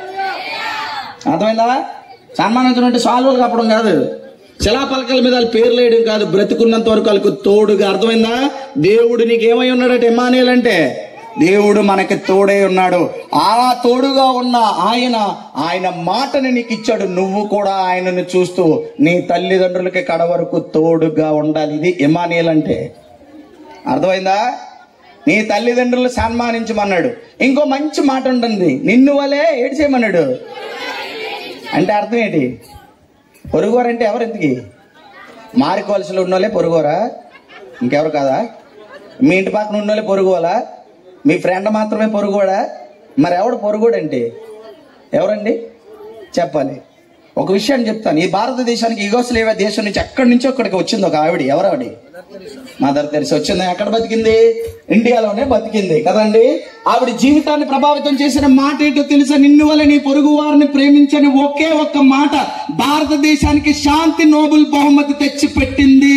అర్థమైందా సన్మానించడం అంటే సాల్వలు కప్పడం కాదు శిలాపలకల మీద వాళ్ళ పేర్లు వేయడం కాదు బ్రతుకున్నంత వరకు వాళ్ళకు తోడుగా అర్థమైందా దేవుడు నీకు ఏమై ఉన్నాడట ఎమానియల్ అంటే దేవుడు మనకి తోడే ఉన్నాడు ఆ తోడుగా ఉన్న ఆయన ఆయన మాటని నీకు ఇచ్చాడు నువ్వు కూడా ఆయనను చూస్తూ నీ తల్లిదండ్రులకి కడ వరకు తోడుగా ఉండాలి ఇది ఎమానియల్ అంటే అర్థమైందా నీ తల్లిదండ్రులు సన్మానించమన్నాడు ఇంకో మంచి మాట ఉంటుంది నిన్ను వలే ఏడు చేయమన్నాడు అంటే అర్థం ఏంటి పొరుగువారు అంటే ఎవరు ఇంతకి మారికోవలసిలో ఉన్నోళ్ళే పొరుగువారా ఇంకెవరు కాదా మీ ఇంటి పక్కన ఉన్నోళ్ళే పొరుగువాలా మీ ఫ్రెండ్ మాత్రమే పొరుగువాడా మరి ఎవడు పొరుగుడు ఎవరండి చెప్పాలి ఒక విషయాన్ని చెప్తాను ఈ భారతదేశానికి యుగోస్లేవియా దేశం నుంచి ఎక్కడి నుంచో ఇక్కడికి వచ్చింది ఒక ఆవిడ ఎవరు ఆవిడ మదర్ తెరిసి వచ్చింది ఎక్కడ బతికింది ఇండియాలోనే బతికింది కదండి ఆవిడ జీవితాన్ని ప్రభావితం చేసిన మాట ఏంటో తెలుసా నిన్ను వల్ల నీ పొరుగు వారిని ప్రేమించని ఒకే ఒక్క మాట భారతదేశానికి శాంతి నోబెల్ బహుమతి తెచ్చి పెట్టింది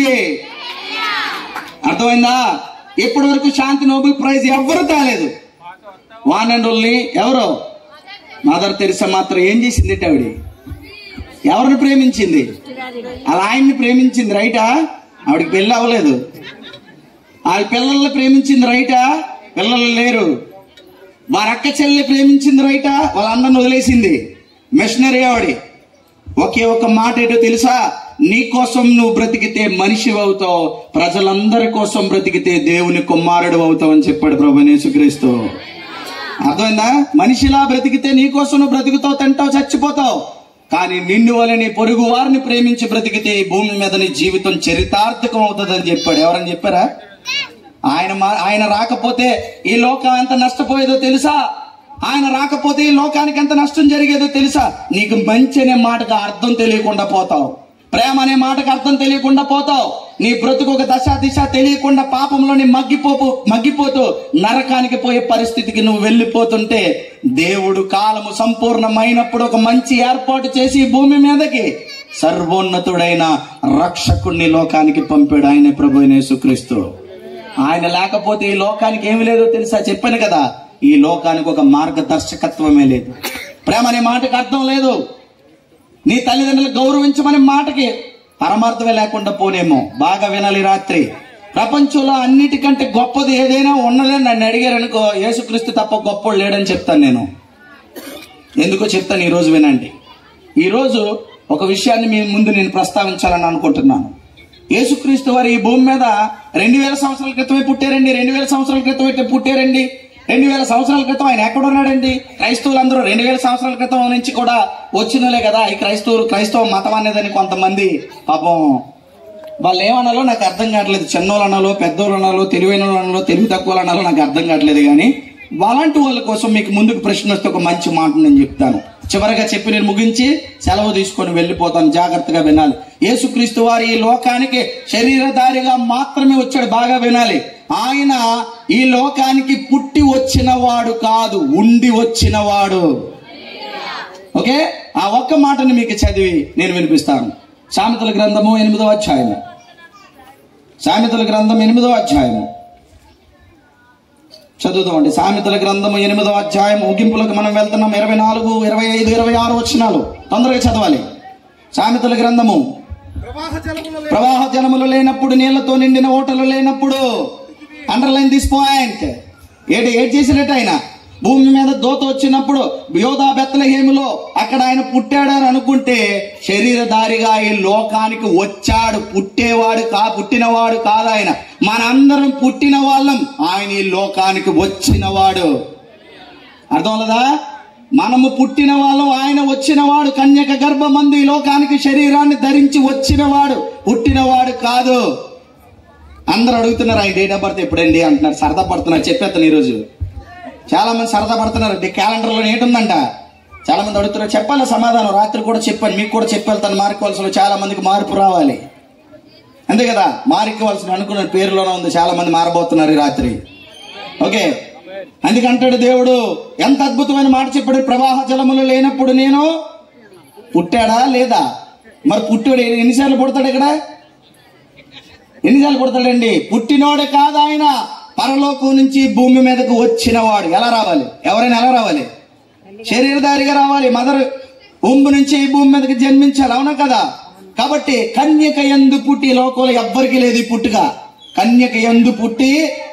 అర్థమైందా ఇప్పటి వరకు శాంతి నోబెల్ ప్రైజ్ ఎవ్వరు తేలేదు వాన్ అండ్ ఓన్లీ ఎవరు మదర్ తెరిసా మాత్రం ఏం చేసింది అంటే ఆవిడ ఎవరిని ప్రేమించింది అలా ఆయన్ని ప్రేమించింది రైటా ఆవిడకి పెళ్ళి అవ్వలేదు ఆవిడ పిల్లల్ని ప్రేమించింది రైటా పిల్లలు లేరు వారి అక్క చెల్లి ప్రేమించింది రైటా వాళ్ళ అన్నను వదిలేసింది మిషనరీ ఆవిడ ఒకే ఒక మాట ఏంటో తెలుసా నీ కోసం నువ్వు బ్రతికితే మనిషి అవుతావు ప్రజలందరి కోసం బ్రతికితే దేవుని కుమారుడు అవుతావు అని చెప్పాడు ప్రభు యేసుక్రీస్తు అర్థమైందా మనిషిలా బ్రతికితే నీ కోసం నువ్వు బ్రతుకుతావు తింటావు చచ్చిపోతావు కానీ నిన్ను వల్ల నీ పొరుగు వారిని ప్రేమించి బ్రతికితే ఈ భూమి మీద నీ జీవితం చరితార్థకం అవుతుందని చెప్పాడు ఎవరని చెప్పారా ఆయన మా- ఆయన రాకపోతే ఈ లోకం ఎంత నష్టపోయేదో తెలుసా ఆయన రాకపోతే ఈ లోకానికి ఎంత నష్టం జరిగేదో తెలుసా నీకు మంచి అనే మాటకు అర్థం తెలియకుండా పోతావు ప్రేమ అనే మాటకు అర్థం తెలియకుండా పోతావు నీ బ్రతుకు ఒక దశ దిశ తెలియకుండా పాపంలోని మగ్గిపోపు మగ్గిపోతూ నరకానికి పోయే పరిస్థితికి నువ్వు వెళ్ళిపోతుంటే దేవుడు కాలము సంపూర్ణమైనప్పుడు ఒక మంచి ఏర్పాటు చేసి ఈ భూమి మీదకి సర్వోన్నతుడైన రక్షకుణ్ణి లోకానికి పంపాడు ఆయన ప్రభు అయిన యేసుక్రీస్తు ఆయన లేకపోతే ఈ లోకానికి ఏమి లేదో తెలుసా చెప్పాను కదా ఈ లోకానికి ఒక మార్గదర్శకత్వమే లేదు ప్రేమ అనే మాటకి అర్థం లేదు నీ తల్లిదండ్రులు గౌరవించమనే మాటకి పరమార్థమే లేకుండా పోనేమో బాగా వినాలి రాత్రి ప్రపంచంలో అన్నిటికంటే గొప్పది ఏదైనా ఉన్నదని నన్ను అడిగారు అనుకో యేసుక్రీస్తు తప్ప గొప్పోడు లేడని చెప్తాను నేను ఎందుకో చెప్తాను ఈ రోజు వినండి ఈ రోజు ఒక విషయాన్ని మీ ముందు నేను ప్రస్తావించాలని అనుకుంటున్నాను యేసుక్రీస్తు వారు ఈ భూమి మీద రెండు వేల సంవత్సరాల క్రితమే పుట్టారండి రెండు వేల సంవత్సరాల క్రితమే పుట్టారండి రెండు వేల సంవత్సరాల క్రితం ఆయన ఎక్కడ ఉన్నాడండి క్రైస్తవులందరూ రెండు వేల సంవత్సరాల క్రితం నుంచి కూడా వచ్చినలే కదా ఈ క్రైస్తవులు క్రైస్తవ మతం అనేదని కొంతమంది పాపం వాళ్ళు ఏమనాలో నాకు అర్థం కావట్లేదు చిన్నోళ్ళు అనాలో పెద్దోళ్ళు అనాలో తెలివైన వాళ్ళు అనాలో తెలివి తక్కువ అనాలో నాకు అర్థం కావట్లేదు కానీ అలాంటి వాళ్ళ కోసం మీకు ముందుకు ప్రశ్న వస్తే ఒక మంచి మాట నేను చెప్తాను చివరగా చెప్పి నేను ముగించి సెలవు తీసుకొని వెళ్ళిపోతాను జాగ్రత్తగా వినాలి యేసుక్రీస్తు వారు ఈ లోకానికి శరీరధారిగా మాత్రమే వచ్చాడు బాగా వినాలి ఆయన ఈ లోకానికి పుట్టి వచ్చిన వాడు కాదు ఉండి వచ్చిన వాడు ఓకే ఆ ఒక్క మాటని మీకు చదివి నేను వినిపిస్తాను సామెతల గ్రంథము ఎనిమిదవ అధ్యాయం సామెతల గ్రంథం ఎనిమిదో అధ్యాయము చదువుదామండి సామెతల గ్రంథము ఎనిమిదో అధ్యాయం ముగింపులకు మనం వెళ్తున్నాం ఇరవై నాలుగు ఇరవై ఐదు ఇరవై ఆరు వచ్చినాలు తొందరగా చదవాలి సామెతల గ్రంథము ప్రవాహ జలముల ప్రవాహ జలములు లేనప్పుడు నీళ్లతో నిండిన ఓటలు లేనప్పుడు అండర్లైన్ దిస్ పాయింట్ ఏటి ఏటి చేసినట్టు ఆయన భూమి మీద దోత వచ్చినప్పుడు యోధా బెత్తలహేములో అక్కడ ఆయన పుట్టాడని అనుకుంటే శరీరధారిగా ఈ లోకానికి వచ్చాడు పుట్టేవాడు కా పుట్టినవాడు కాదు ఆయన మనందరం పుట్టిన వాళ్ళం ఆయన ఈ లోకానికి వచ్చినవాడు అర్థం లేదా మనము పుట్టిన వాళ్ళం ఆయన వచ్చినవాడు కన్యక గర్భమందు ఈ లోకానికి శరీరాన్ని ధరించి వచ్చినవాడు పుట్టినవాడు కాదు అందరూ అడుగుతున్నారు ఆయన డేట్ ఆఫ్ బర్త్ ఎప్పుడండి అంటున్నారు సరదా పడుతున్నారు చెప్పేస్తాను ఈరోజు చాలా మంది సరదా పడుతున్నారు క్యాలెండర్లో ఏంటుందంట చాలా మంది అడుగుతున్నారు చెప్పాలి సమాధానం రాత్రి కూడా చెప్పాను మీకు కూడా చెప్పెళ్తాను మార్కోవాల్సిన చాలా మందికి మార్పు రావాలి అంతే కదా మారికోవాల్సిన అనుకున్న పేరులోనే ఉంది చాలా మంది మారబోతున్నారు ఈ రాత్రి ఓకే అందుకంటాడు దేవుడు ఎంత అద్భుతమైన మాట చెప్పాడు ప్రవాహ జలములు లేనప్పుడు నేను పుట్టాడా లేదా మరి పుట్టాడు ఎన్నిసార్లు పుడతాడు ఇక్కడ ఎన్నిసార్లు పుడతాడండి పుట్టినోడే కాదు ఆయన పరలోకం నుంచి భూమి మీదకు వచ్చినవాడు ఎలా రావాలి ఎవరైనా ఎలా రావాలి శరీరధారిగా రావాలి మదర్ ఉంబు నుంచి ఈ భూమి మీదకి జన్మించాలి అవునా కదా కాబట్టి కన్యక ఎందు పుట్టి ఈ లోకంలో ఎవ్వరికి లేదు ఈ పుట్టుక కన్యక ఎందు పుట్టి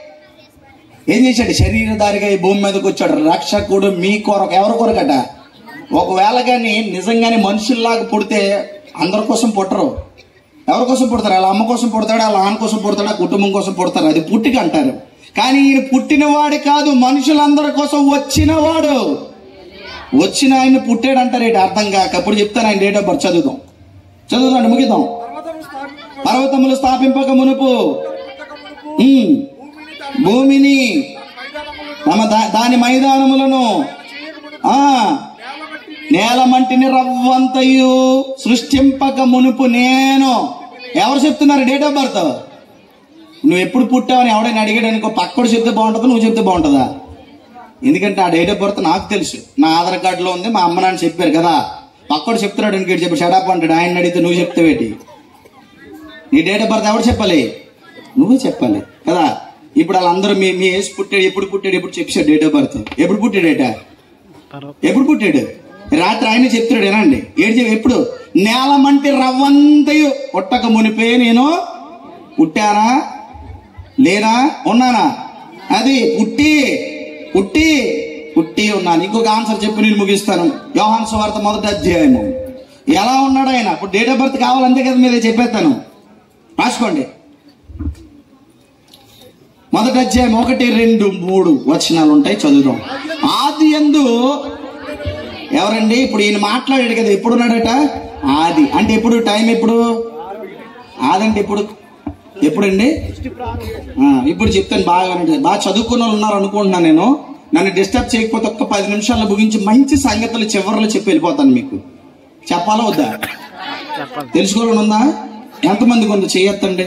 ఏం చేశాడు శరీరధారిగా ఈ భూమి మీదకి వచ్చాడు రక్షకుడు మీ కొరకు ఎవరి కొరకట ఒకవేళ కానీ నిజంగానే మనుషుల్లాగా పుడితే అందరి కోసం పుట్టరు ఎవరి కోసం పుడతారు వాళ్ళ అమ్మ కోసం పుడతాడు వాళ్ళ నాన్న కోసం పుడతాడు ఆ కుటుంబం కోసం పుడతారు అది పుట్టిక అంటారు కానీ ఈయన పుట్టినవాడు కాదు మనుషులందరి కోసం వచ్చినవాడు వచ్చిన ఆయన పుట్టాడు అంటారు ఏంటి అర్థం కాక అప్పుడు చెప్తాను ఆయన డేట్ ఆఫ్ బర్త్ చదువుదాం చదువుదాం ముగిద్దాం పర్వతము స్థాపింపక పర్వతములు స్థాపింపక మునుపు మునుపు ఉమ్, భూమిని భూమిని దాని మైదానములను తమ దా- దాని మైదానములను చేయక మునుపు ఆ నేల మట్టిని నేల మంటిని రవ్వంతయు సృష్టింపక మునుపు నేను ఎవరు చెప్తున్నారు డేట్ ఆఫ్ బర్త్ నువ్వు ఎప్పుడు పుట్టావని ఎవడైనా అడిగాడు అనుకో పక్కడు చెప్తే బాగుంటుందా నువ్వు చెప్తే బాగుంటుందా ఎందుకంటే ఆ డేట్ ఆఫ్ బర్త్ నాకు తెలుసు నా ఆధార్ కార్డులో ఉంది మా అమ్మ నాన్న చెప్పారు కదా పక్కడు చెప్తున్నాడు ఇంకేటి చెప్పి షడాప్ అంటాడు ఆయన అడిగితే నువ్వు చెప్తావేటి నీ డేట్ ఆఫ్ బర్త్ ఎవరు చెప్పాలి నువ్వే చెప్పాలి కదా ఇప్పుడు వాళ్ళందరూ మీ మీ ఏజ్ పుట్టాడు ఎప్పుడు పుట్టాడు ఎప్పుడు చెప్పాడు డేట్ ఆఫ్ బర్త్ ఎప్పుడు పుట్టాడేట ఎప్పుడు పుట్టాడు రాత్రి ఆయన చెప్తున్నాడు ఏనండి ఏడు చెప్పి ఎప్పుడు నేల మంటి రవ్వంతయు పుట్టక మునిపే నేను పుట్టానా లేనా ఉన్నానా అది పుట్టి పుట్టి పుట్టి ఉన్నాను ఇంకొక ఆన్సర్ చెప్పి నేను ముగిస్తాను యోహాన్ సువార్త మొదటి అధ్యాయము ఎలా ఉన్నాడు ఆయన ఇప్పుడు డేట్ ఆఫ్ బర్త్ కావాలంతే కదా మీరే చెప్పేస్తాను రాసుకోండి మొదటి అధ్యాయం ఒకటి రెండు మూడు వచనాలు ఉంటాయి చదువుదాం ఆది ఎందు ఎవరండి ఇప్పుడు ఈయన మాట్లాడాడు కదా ఎప్పుడు ఉన్నాడట ఆది అంటే ఎప్పుడు టైం ఎప్పుడు ఆదంటే ఎప్పుడు ఎప్పుడండి ఆ, ఇప్పుడు చెప్తాను బాగా వినండి. బాగా చదువుకున్న వాళ్ళు ఉన్నారు అనుకుంటున్నాను నేను నన్ను డిస్టర్బ్ చేయకపోతే ఒక్క పది నిమిషాల్లో ముగించి మంచి సంగతులు చివరిలో చెప్పి వెళ్ళిపోతాను మీకు చెప్పాలా వద్దా తెలుసుకోవాలని ఉందా ఎంతమందికి ఉందో చేయొద్దండి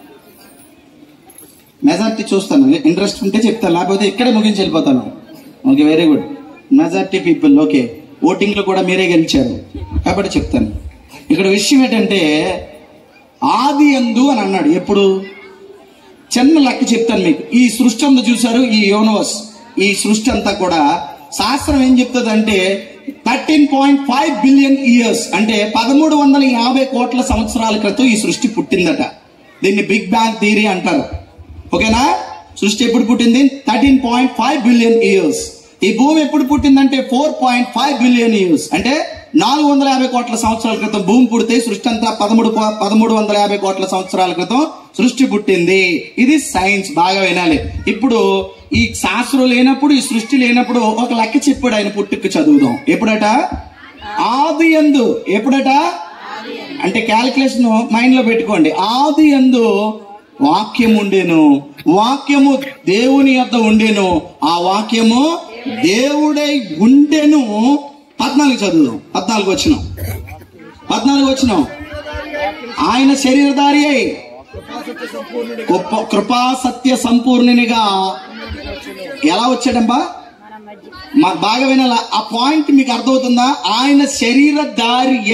మెజార్టీ చూస్తాను ఇంట్రెస్ట్ ఉంటే చెప్తాను లేకపోతే ఇక్కడే ముగించి వెళ్ళిపోతాను okay very good majority people okay voting లో కూడా మీరే గెలిచారు కాబట్టి చెప్తాను ఇక్కడ విషయం ఏంటంటే ఆది ఎందు అని అన్నాడు ఎప్పుడు చిన్న లెక్క చెప్తాను మీకు ఈ సృష్టి అంతా చూశారు ఈ యూనివర్స్ ఈ సృష్టి అంతా కూడా శాస్త్రం ఏం చెప్తుంది అంటే thirteen point five billion years అంటే పదమూడు వందల యాభై కోట్ల సంవత్సరాల క్రితం ఈ సృష్టి పుట్టిందట దీన్ని బిగ్ బ్యాంగ్ థియరీ అంటారు ఓకేనా సృష్టి ఎప్పుడు పుట్టింది thirteen point five billion years ఈ భూమి ఎప్పుడు పుట్టిందంటే four point five billion years అంటే నాలుగు వందల యాభై కోట్ల సంవత్సరాల క్రితం భూమి పుడితే సృష్టి అంతా పదమూడు ప- పదమూడు వందల యాభై కోట్ల సంవత్సరాల క్రితం సృష్టి పుట్టింది ఇది సైన్స్ బాగా వినాలి ఇప్పుడు ఈ శాస్త్రం లేనప్పుడు ఈ సృష్టి లేనప్పుడు ఒక లెక్క చెప్పాడు ఆయన పుట్టుకు చదువుదాం ఎప్పుడట ఆది ఎందు ఎప్పుడట అంటే క్యాలిక్యులేషన్ మైండ్ లో పెట్టుకోండి ఆది ఎందు వాక్యం ఉండేను వాక్యము దేవుని యొద్ద ఉండేను ఆ వాక్యము దేవుడై ఉండెను పద్నాలుగు చదువుదాం పద్నాలుగు వచ్చినాం పద్నాలుగు వచ్చినాం ఆయన శరీరధారి అయి గొప్ప కృపా సత్య సంపూర్ణునిగా ఎలా వచ్చాడంబా మా బాగా వినాల ఆ పాయింట్ మీకు అర్థమవుతుందా ఆయన శరీరధారి అయి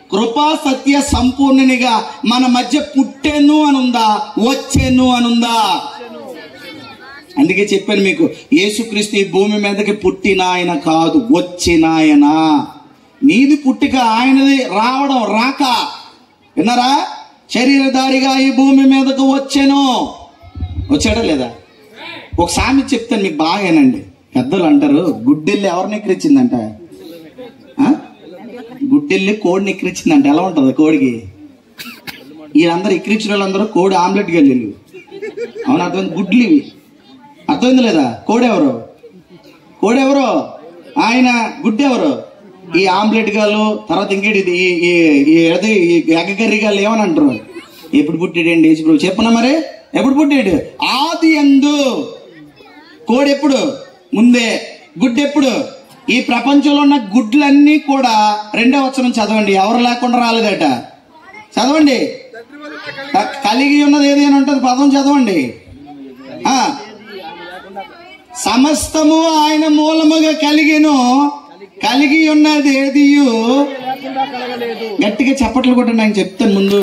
కృపా సత్య సంపూర్ణనిగా మన మధ్య పుట్టెను అనుందా వచ్చెను అనుందా అందుకే చెప్పాను మీకు యేసుక్రీస్తు ఈ భూమి మీదకి పుట్టిన ఆయన కాదు వచ్చిన ఆయన నీది పుట్టిక ఆయనది రావడం రాక విన్నారా శరీరధారిగా ఈ భూమి మీదకు వచ్చాను వచ్చాడా లేదా ఒక సామె చెప్తాను మీకు బాగానండి పెద్దలు అంటారు గుడ్డెల్లి ఎవరిని ఎక్కిరించిందంట ఆ? గుడ్డెల్లి కోడిని ఎక్కిరించిందంట ఎలా ఉంటది కోడికి వీళ్ళందరూ ఎక్కిరించిన వాళ్ళందరూ కోడి ఆమ్లెట్ గల్లీలు అవును అర్థమైంది గుడ్లు ఇవి అర్థమైంది లేదా కోడెవరు కోడెవరు ఆయన గుడ్డెవరు ఈ ఆమ్లెట్ గాలు తర్వాత ఇంకేటి ఇది ఈ- ఈ- ఈ ఏది ఈ ఎగ్గ కర్రీ గాలు ఏమని అంటారు ఎప్పుడు పుట్టాడండి యేసు ప్రభు చెప్పనా మరి ఎప్పుడు పుట్టాడు ఆది ఎందు కోడి ఎప్పుడు ముందే గుడ్డు ఎప్పుడు ఈ ప్రపంచంలో ఉన్న గుడ్లన్నీ కూడా రెండో వచనం చదవండి ఎవరు లేకుండా రాలేదట చదవండి క- కలిగి ఉన్నది ఏది అని ఉంటుంది పదం చదవండి ఆ సమస్తము ఆయన మూలముగా కలిగిను కలిగి ఉన్నది ఏదియు గట్టిగా చప్పట్లు కొట్టండి ఆయన చెప్తాను ముందు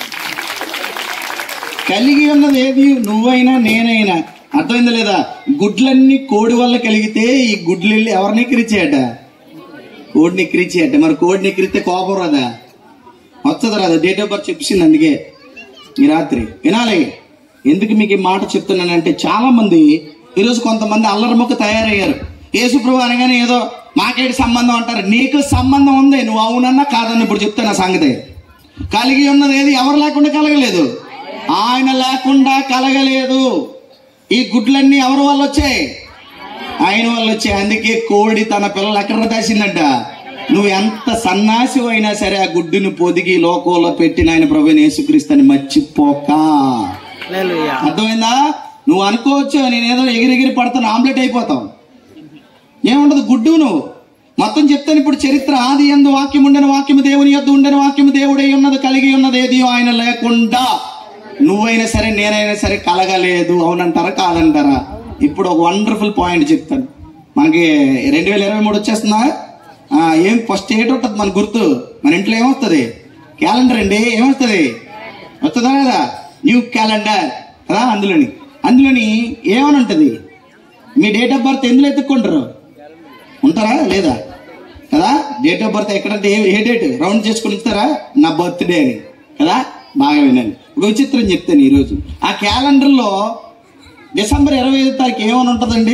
కలిగి ఉన్నది ఏది నువ్వైనా నేనైనా అర్థమైందా లేదా గుడ్లన్నీ కోడి వల్ల కలిగితే ఈ గుడ్లు వెళ్ళి ఎవరిని ఎక్కిరిచాయట కోడిని ఎక్కిరిచాయట మరి కోడిని ఎక్కిరితే కోపం రాదా వస్తుంది రాదా డేట్ ఆఫ్ బర్త్ చెప్పింది అందుకే ఈ రాత్రి వినాలి ఎందుకు మీకు ఈ మాట చెప్తున్నానంటే చాలా మంది ఈరోజు కొంతమంది అల్లరిముక్క తయారయ్యారు యేసుప్రభు అనగానే ఏదో మాకేటి సంబంధం అంటారు నీకు సంబంధం ఉంది నువ్వు అవునన్నా కాదన్న ఇప్పుడు చెప్తాను ఆ సంగతి కలిగి ఉన్నది ఏది ఎవరు లేకుండా కలగలేదు ఆయన లేకుండా కలగలేదు ఈ గుడ్లన్నీ ఎవరి వల్ల వచ్చాయి ఆయన వల్ల వచ్చాయి అందుకే కోడి తన పిల్లలు ఎక్కడ దాసిందంట నువ్వు ఎంత సన్నాసి అయినా సరే ఆ గుడ్డుని పొదిగి లోకంలో పెట్టిన ఆయన ప్రభు యేసుక్రీస్తుని మర్చిపోక అర్థమైందా నువ్వు అనుకోవచ్చు నేనేదో ఎగిరెగిరి పడతాను ఆమ్లెట్ అయిపోతావు ఏముండదు గుడ్డు నువ్వు మొత్తం చెప్తాను ఇప్పుడు చరిత్ర ఆది ఎందు వాక్యం ఉండని వాక్యము దేవుని యొద్ద ఉండని వాక్యము దేవుడై ఉన్నది కలిగి ఉన్నది ఏది ఆయన లేకుండా నువ్వైనా సరే నేనైనా సరే కలగలేదు అవునంటారా కాదంటారా ఇప్పుడు ఒక వండర్ఫుల్ పాయింట్ చెప్తాను మనకి రెండు వేల ఇరవై మూడు వచ్చేస్తుందా ఆ, ఏం ఫస్ట్ ఏటి ఉంటుంది మన గుర్తు మన ఇంట్లో ఏమొస్తుంది క్యాలెండర్ అండి ఏమొస్తుంది వస్తుందా లేదా న్యూ క్యాలెండర్ కదా అందులోని అందులోని ఏమని ఉంటుంది మీ డేట్ ఆఫ్ బర్త్ ఎందులో ఎత్తుక్కుంటారు ఉంటారా లేదా కదా డేట్ ఆఫ్ బర్త్ ఎక్కడంటే ఏ ఏ డేట్ రౌండ్ చేసుకుని ఇస్తారా నా బర్త్డే అని కదా బాగా వినండి ఒక విచిత్రం చెప్తాను ఈరోజు ఆ క్యాలెండర్లో డిసెంబర్ ఇరవై ఐదు తారీఖు ఏమని ఉంటుందండి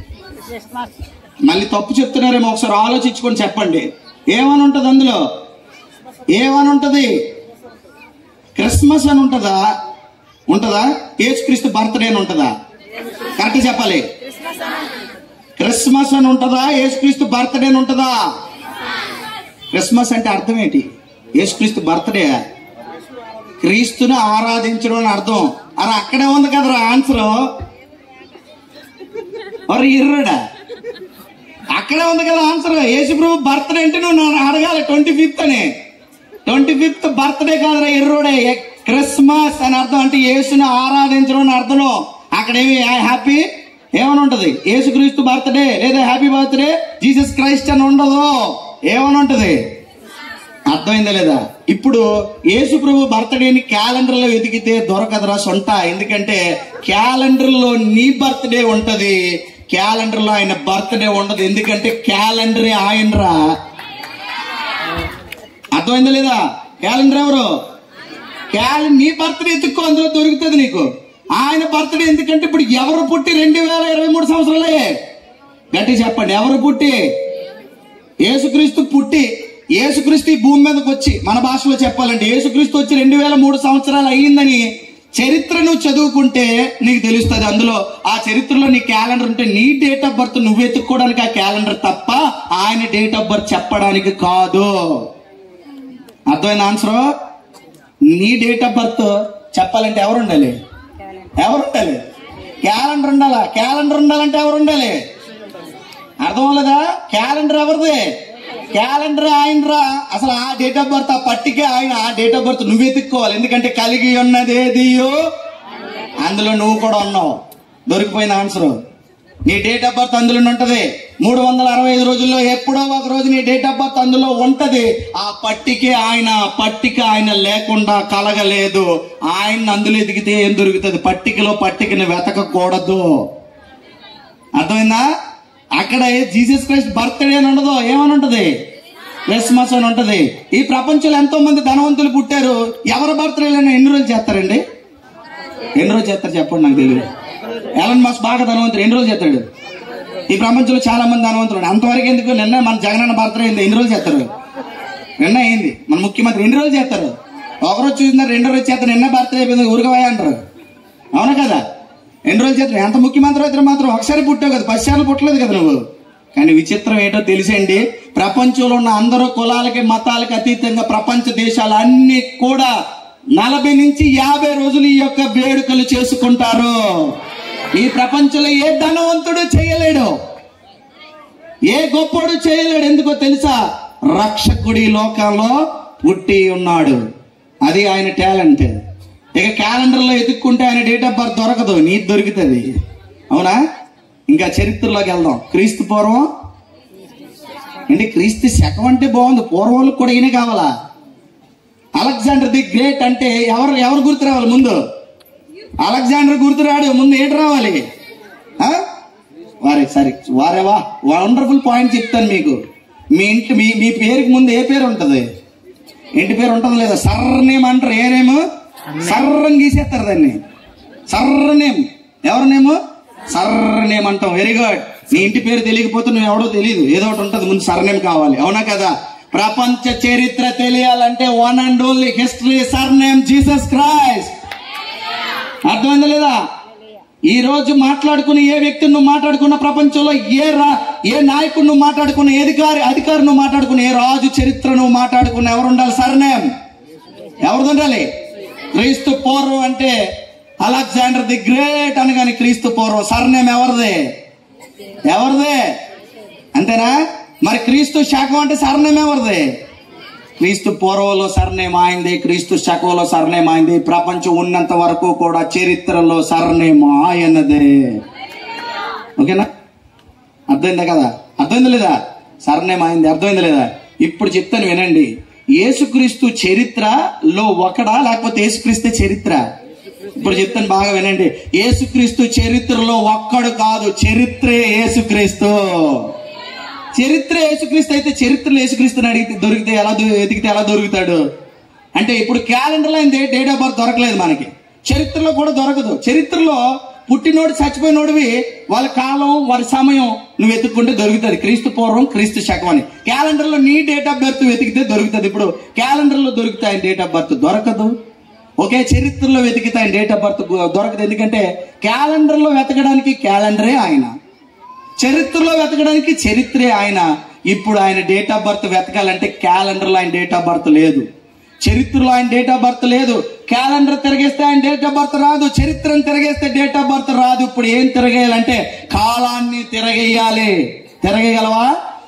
మళ్ళీ తప్పు చెప్తున్నారేమో ఒకసారి ఆలోచించుకొని చెప్పండి ఏమని ఉంటుంది అందులో ఏమని ఉంటది క్రిస్మస్ అని ఉంటుందా ఉంటుందా యేసుక్రీస్తు బర్త్డే అని ఉంటుందా కరెక్ట్ చెప్పాలి క్రిస్మస్ అని ఉంటుందా యేసుక్రీస్తు బర్త్డే అని ఉంటుందా క్రిస్మస్ అంటే అర్థం ఏంటి యేసుక్రీస్తు బర్త్డే క్రీస్తుని ఆరాధించడం అని అర్థం అరే అక్కడే ఉంది కదరా ఆన్సర్ మరి ఇర్రడా అక్కడే ఉంది కదా ఆన్సర్ యేసు ప్రభు బర్త్డే అంటే నువ్వు నన్ను అడగాలి ట్వంటీ ఫిఫ్త్ అని ట్వంటీ ఫిఫ్త్ బర్త్డే కాదురా ఇర్రోడే క్రిస్మస్ అని అర్థం అంటే యేసుని ఆరాధించడం అని అర్థం అక్కడేమి హ్యాపీ ఏమని ఉంటది యేసుక్రీస్తు బర్త్డే లేదా హ్యాపీ బర్త్డే జీసస్ క్రైస్ట్ అని ఉండదు ఏమని ఉంటది అర్థమైందా లేదా ఇప్పుడు యేసు ప్రభు బర్త్డేని క్యాలెండర్ లో వెతికితే దొరకదురా సొంట ఎందుకంటే క్యాలెండర్ లో నీ బర్త్డే ఉంటది క్యాలెండర్ లో ఆయన బర్త్డే ఉండదు ఎందుకంటే క్యాలెండరే ఆయనరా అర్థమైందా లేదా క్యాలెండర్ ఎవరు క్యాలెండర్ నీ బర్త్డే ఎత్తుక్కో అందులో దొరుకుతుంది నీకు ఆయన బర్త్డే ఎందుకంటే ఇప్పుడు ఎవరు పుట్టి రెండు వేల ఇరవై మూడు సంవత్సరాలే గట్టి చెప్పండి ఎవరు పుట్టి యేసుక్రీస్తు పుట్టి యేసుక్రీస్తు ఈ భూమి మీదకి వచ్చి మన భాషలో చెప్పాలంటే యేసుక్రీస్తు వచ్చి రెండు వేల మూడు సంవత్సరాలు అయ్యిందని చరిత్ర నువ్వు చదువుకుంటే నీకు తెలుస్తుంది అందులో ఆ చరిత్రలో నీ క్యాలెండర్ ఉంటే నీ డేట్ ఆఫ్ బర్త్ నువ్వు ఎత్తుక్కోవడానికి ఆ క్యాలెండర్ తప్ప ఆయన డేట్ ఆఫ్ బర్త్ చెప్పడానికి కాదు అర్థమైన ఆన్సర్ నీ డేట్ ఆఫ్ బర్త్ చెప్పాలంటే ఎవరు ఉండాలి ఎవరు ఉండాలి క్యాలెండర్ ఉండాలా క్యాలెండర్ ఉండాలంటే ఎవరు ఉండాలి అర్థం అవ్వలేదా క్యాలెండర్ ఎవరిది క్యాలెండర్ ఆయనరా అసలు ఆ డేట్ ఆఫ్ బర్త్ ఆ పట్టికే ఆయన ఆ డేట్ ఆఫ్ బర్త్ నువ్వు ఎత్తుక్కోవాలి ఎందుకంటే కలిగి ఉన్నది ఏదియో అందులో నువ్వు కూడా ఉన్నావు దొరికిపోయిన ఆన్సర్ నీ డేట్ ఆఫ్ బర్త్ అందులో ఉంటది మూడు వందల అరవై ఐదు రోజుల్లో ఎప్పుడో ఒక రోజు నీ డేట్ ఆఫ్ బర్త్ అందులో ఉంటది ఆ పట్టికే ఆయన పట్టిక ఆయన లేకుండా కలగలేదు ఆయన అందులో ఎదిగితే ఏం దొరుకుతుంది పట్టికలో పట్టికని వెతకకూడదు అర్థమైందా అక్కడ జీసస్ క్రైస్ట్ బర్త్డే అని ఉండదు ఏమని ఉంటది క్రిస్మస్ అని ఉంటది ఈ ప్రపంచంలో ఎంతో మంది ధనవంతులు పుట్టారు ఎవరి బర్త్డే ఎన్ని రోజులు చేస్తారండి ఎన్ని రోజులు చేస్తారు చెప్పండి నాకు తెలియదు ఎలన్ మాస్ బాగా ధనవంతుడు ఎన్ని రోజులు చేస్తాడు ఈ ప్రపంచంలో చాలా మంది ధనవంతులు ఉన్నారు. అంతవరకు ఎందుకు నిన్న మన జగనన్న బర్త్డే అయింది ఎన్ని రోజులు చేస్తారు నిన్న అయింది మన ముఖ్యమంత్రి ఎన్ని రోజులు చేస్తారు ఒకరోజు చూసినారు రెండు రోజు చేస్తారు నిన్న బర్త్డే అయిపోయింది ఊరుకోవా అంటారు అవునా కదా ఎన్ని రోజులు చేస్తారు ఎంత ముఖ్యమంత్రి అయితే మాత్రం ఒకసారి పుట్టావు కదా పది సార్లు పుట్టలేదు కదా నువ్వు కానీ విచిత్రం ఏంటో తెలిసేయండి ప్రపంచంలో ఉన్న అందరూ కులాలకి మతాలకి అతీతంగా ప్రపంచ దేశాలు అన్ని కూడా నలభై నుంచి యాభై రోజులు ఈ యొక్క వేడుకలు చేసుకుంటారు ఈ ప్రపంచంలో ఏ ధనవంతుడు చేయలేడు ఏ గొప్పోడు చేయలేడు ఎందుకో తెలుసా రక్షకుడి లోకంలో పుట్టి ఉన్నాడు అది ఆయన టాలెంట్ ఇక క్యాలెండర్ లో ఎదుక్కుంటే ఆయన డేట్ ఆఫ్ బర్త్ దొరకదు నీది దొరుకుతుంది అవునా ఇంకా చరిత్రలోకి వెళ్దాం క్రీస్తు పూర్వం ఏంటి క్రీస్తు శకం అంటే బాగుంది పూర్వాలకు కూడా ఈయన కావాలా అలెగ్జాండర్ ది గ్రేట్ అంటే ఎవరు ఎవరు గుర్తు రావాలి ముందు అలెగ్జాండర్ గుర్తు రాడు ముందు ఏంటి రావాలి ఆ? వారే సరే వారేవా వండర్ఫుల్ పాయింట్ చెప్తాను మీకు మీ ఇంటి మీ మీ పేరుకి ముందు ఏ పేరు ఉంటది ఇంటి పేరు ఉంటుంది లేదా సర్నేమ్ అంటారు ఏ నేమ్ సర్రని గీసేస్తారు దాన్ని సర్రనేమ్ ఎవరి నేమ్ సర్రనేమ్ అంటాం వెరీ గుడ్ నీ ఇంటి పేరు తెలియకపోతే నువ్వు ఎవడో తెలియదు ఏదో ఒకటి ఉంటుంది ముందు సర్నేమ్ కావాలి అవునా కదా ప్రపంచ చరిత్ర తెలియాలంటే one and only history surname Jesus Christ అర్థమైందా లేదా ఈ రోజు మాట్లాడుకుని ఏ వ్యక్తిని నువ్వు మాట్లాడుకున్న ప్రపంచంలో ఏ రా ఏ నాయకుడు నువ్వు మాట్లాడుకున్న ఏ అధికారి అధికారి నువ్వు మాట్లాడుకున్న ఏ రాజు చరిత్ర నువ్వు మాట్లాడుకున్న ఎవరు ఉండాలి సర్నేమ్ ఎవరిది ఉండాలి క్రీస్తు పూర్వం అంటే అలెగ్జాండర్ ది గ్రేట్ అనగాని క్రీస్తు పూర్వం సర్నేమ్ ఎవరిది ఎవరిది అంతేనా మరి క్రీస్తు శాఖం అంటే సర్నేమ్ ఎవరిది క్రీస్తు పూర్వంలో సర్నేమ్ ఆయింది క్రీస్తు శకంలో సర్నేమ్ ఆయింది ప్రపంచం ఉన్నంత వరకు కూడా చరిత్రలో సర్నేమ్ ఆయనదే ఓకేనా అర్థమైందా కదా అర్థమైందా లేదా సర్నేమ్ ఆయింది అర్థమైందా లేదా ఇప్పుడు చెప్తాను వినండి యేసుక్రీస్తు చరిత్రలో ఒకడా లేకపోతే యేసుక్రీస్తే చరిత్ర ఇప్పుడు చెప్తాను బాగా వినండి యేసుక్రీస్తు చరిత్రలో ఒక్కడు కాదు చరిత్రే యేసుక్రీస్తు చరిత్ర యేసుక్రీస్తు అయితే చరిత్రలో యేసుక్రీస్తుని అడిగితే దొరికితే ఎలా దొ- వెతికితే ఎలా దొరుకుతాడు అంటే ఇప్పుడు క్యాలెండర్లో ఆయన డేట్ ఆఫ్ బర్త్ దొరకలేదు మనకి చరిత్రలో కూడా దొరకదు చరిత్రలో పుట్టినోడు చచ్చిపోయినోడివి వాళ్ళ కాలం వారి సమయం నువ్వు వెతుక్కుంటే దొరుకుతుంది క్రీస్తు పూర్వం క్రీస్తు శకం అని క్యాలెండర్ లో నీ డేట్ ఆఫ్ బర్త్ వెతికితే దొరుకుతుంది ఇప్పుడు క్యాలెండర్ లో దొరుకుతాయి డేట్ ఆఫ్ బర్త్ దొరకదు ఒకే చరిత్రలో వెతికితే ఆయన డేట్ ఆఫ్ బర్త్ దొరకదు ఎందుకంటే క్యాలెండర్ లో వెతకడానికి క్యాలెండరే ఆయన చరిత్రలో వెతకడానికి చరిత్రే ఆయన ఇప్పుడు ఆయన డేట్ ఆఫ్ బర్త్ వెతకాలంటే క్యాలెండర్ లో ఆయన డేట్ ఆఫ్ బర్త్ లేదు చరిత్రలో ఆయన డేట్ ఆఫ్ బర్త్ లేదు క్యాలెండర్ తిరగేస్తే ఆయన డేట్ ఆఫ్ బర్త్ రాదు చరిత్రను తిరగేస్తే డేట్ ఆఫ్ బర్త్ రాదు ఇప్పుడు ఏం తిరగేయాలంటే కాలాన్ని తిరగేయాలి తిరగగలవా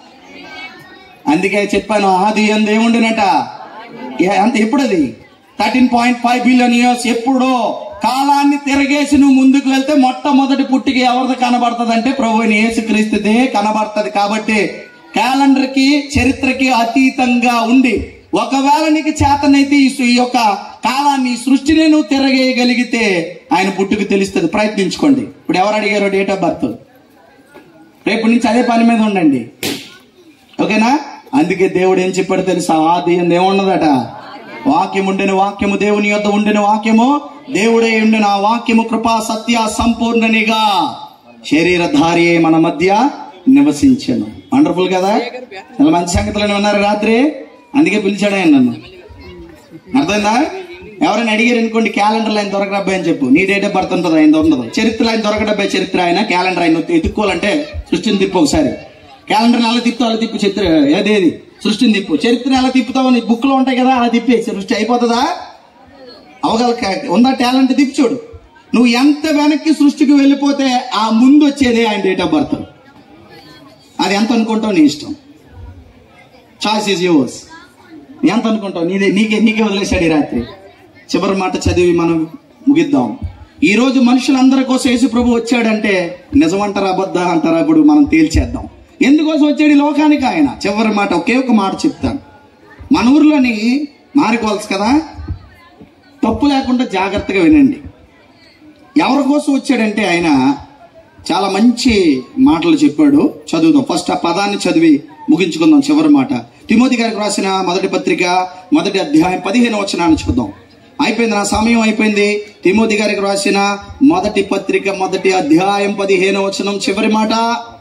అందుకే చెప్పాను ఆది ఎందు ఏముండినట ఏ- అంత ఎప్పుడు అది thirteen point five billion years ఎప్పుడో కాలాన్ని తిరగేసి నువ్వు ముందుకు వెళ్తే మొట్టమొదటి పుట్టిక ఎవరిది కనబడుతుంది అంటే ప్రభు యేసుక్రీస్తుదే కనబడుతుంది కాబట్టి క్యాలెండర్ కి చరిత్రకి అతీతంగా ఉండి ఒకవేళ నీకు చేతనైతే ఈ సు- ఈ యొక్క కాలాన్ని ఈ సృష్టిని నువ్వు తిరగేయగలిగితే ఆయన పుట్టుకు తెలుస్తుంది ప్రయత్నించుకోండి ఇప్పుడు ఎవరు అడిగారో డేట్ ఆఫ్ బర్త్ రేపు నుంచి అదే పని మీద ఉండండి ఓకేనా అందుకే దేవుడు ఏం చెప్పాడు తెలుసా ఆది ఎందు ఏమున్నదట వాక్యం ఉండిన వాక్యము దేవుని యొద్ద ఉండిన వాక్యము దేవుడే ఉండిన ఆ వాక్యము కృపా సత్య సంపూర్ణనిగా శరీరధారి అయి మన మధ్య నివసించను వండర్ఫుల్ కదా చాలా మంచి సంగతులను విన్నారు రాత్రి అందుకే పిలిచాడు ఆయన నన్ను అర్థమైందా ఎవరైనా అడిగారు అనుకోండి క్యాలెండర్ ఆయన దొరకడబ్బాయి అని చెప్పు నీ డేట్ ఆఫ్ బర్త్ ఉంటుంది ఆయన ఉండదు చరిత్ర ఆయన దొరకడబ్బాయి చరిత్ర ఆయన క్యాలెండర్ ఆయన ఎత్తుక్కోవాలంటే సృష్టిని తిప్పు ఒకసారి క్యాలెండర్ ఎలా తిప్పుతావు అలా తిప్పు చరిత్ర ఏదేది సృష్టిని తిప్పు చరిత్రని ఎలా తిప్పుతావు నీ బుక్ లో ఉంటాయి కదా అలా తిప్పే సృష్టి అయిపోతుందా అవగల ఉందా టాలెంట్ తిప్పి చూడు నువ్వు ఎంత వెనక్కి సృష్టికి వెళ్ళిపోతే ఆ ముందు వచ్చేదే ఆయన డేట్ ఆఫ్ బర్త్ అది ఎంత అనుకుంటావు నీ ఇష్టం చాయిస్ ఈజ్ యువర్స్ ఎంత అనుకుంటావు నీదే నీకే నీకే వదిలేశాడు ఈ రాత్రి చివరి మాట చదివి మనం ముగిద్దాం ఈ రోజు మనుషులందరి కోసం యేసు ప్రభు వచ్చాడంటే నిజమంటారా అబద్ధ అంటారా ఇప్పుడు మనం తేల్చేద్దాం ఎందుకోసం వచ్చాడు ఈ లోకానికి ఆయన చివరి మాట ఒకే ఒక మాట చెప్తాను మన ఊర్లోని మారికోవాల్సి కదా తప్పు లేకుండా జాగ్రత్తగా వినండి ఎవరి కోసం వచ్చాడంటే ఆయన చాలా మంచి మాటలు చెప్పాడు చదువుదాం ఫస్ట్ ఆ పదాన్ని చదివి ముగించుకుందాం చివరి మాట తిమోతి గారికి రాసిన మొదటి పత్రిక మొదటి అధ్యాయం పదిహేను వచనాన్ని చూద్దాం అయిపోయింది నా సమయం అయిపోయింది తిమోతి గారికి రాసిన మొదటి పత్రిక మొదటి అధ్యాయం పదిహేను వచనం చివరి మాట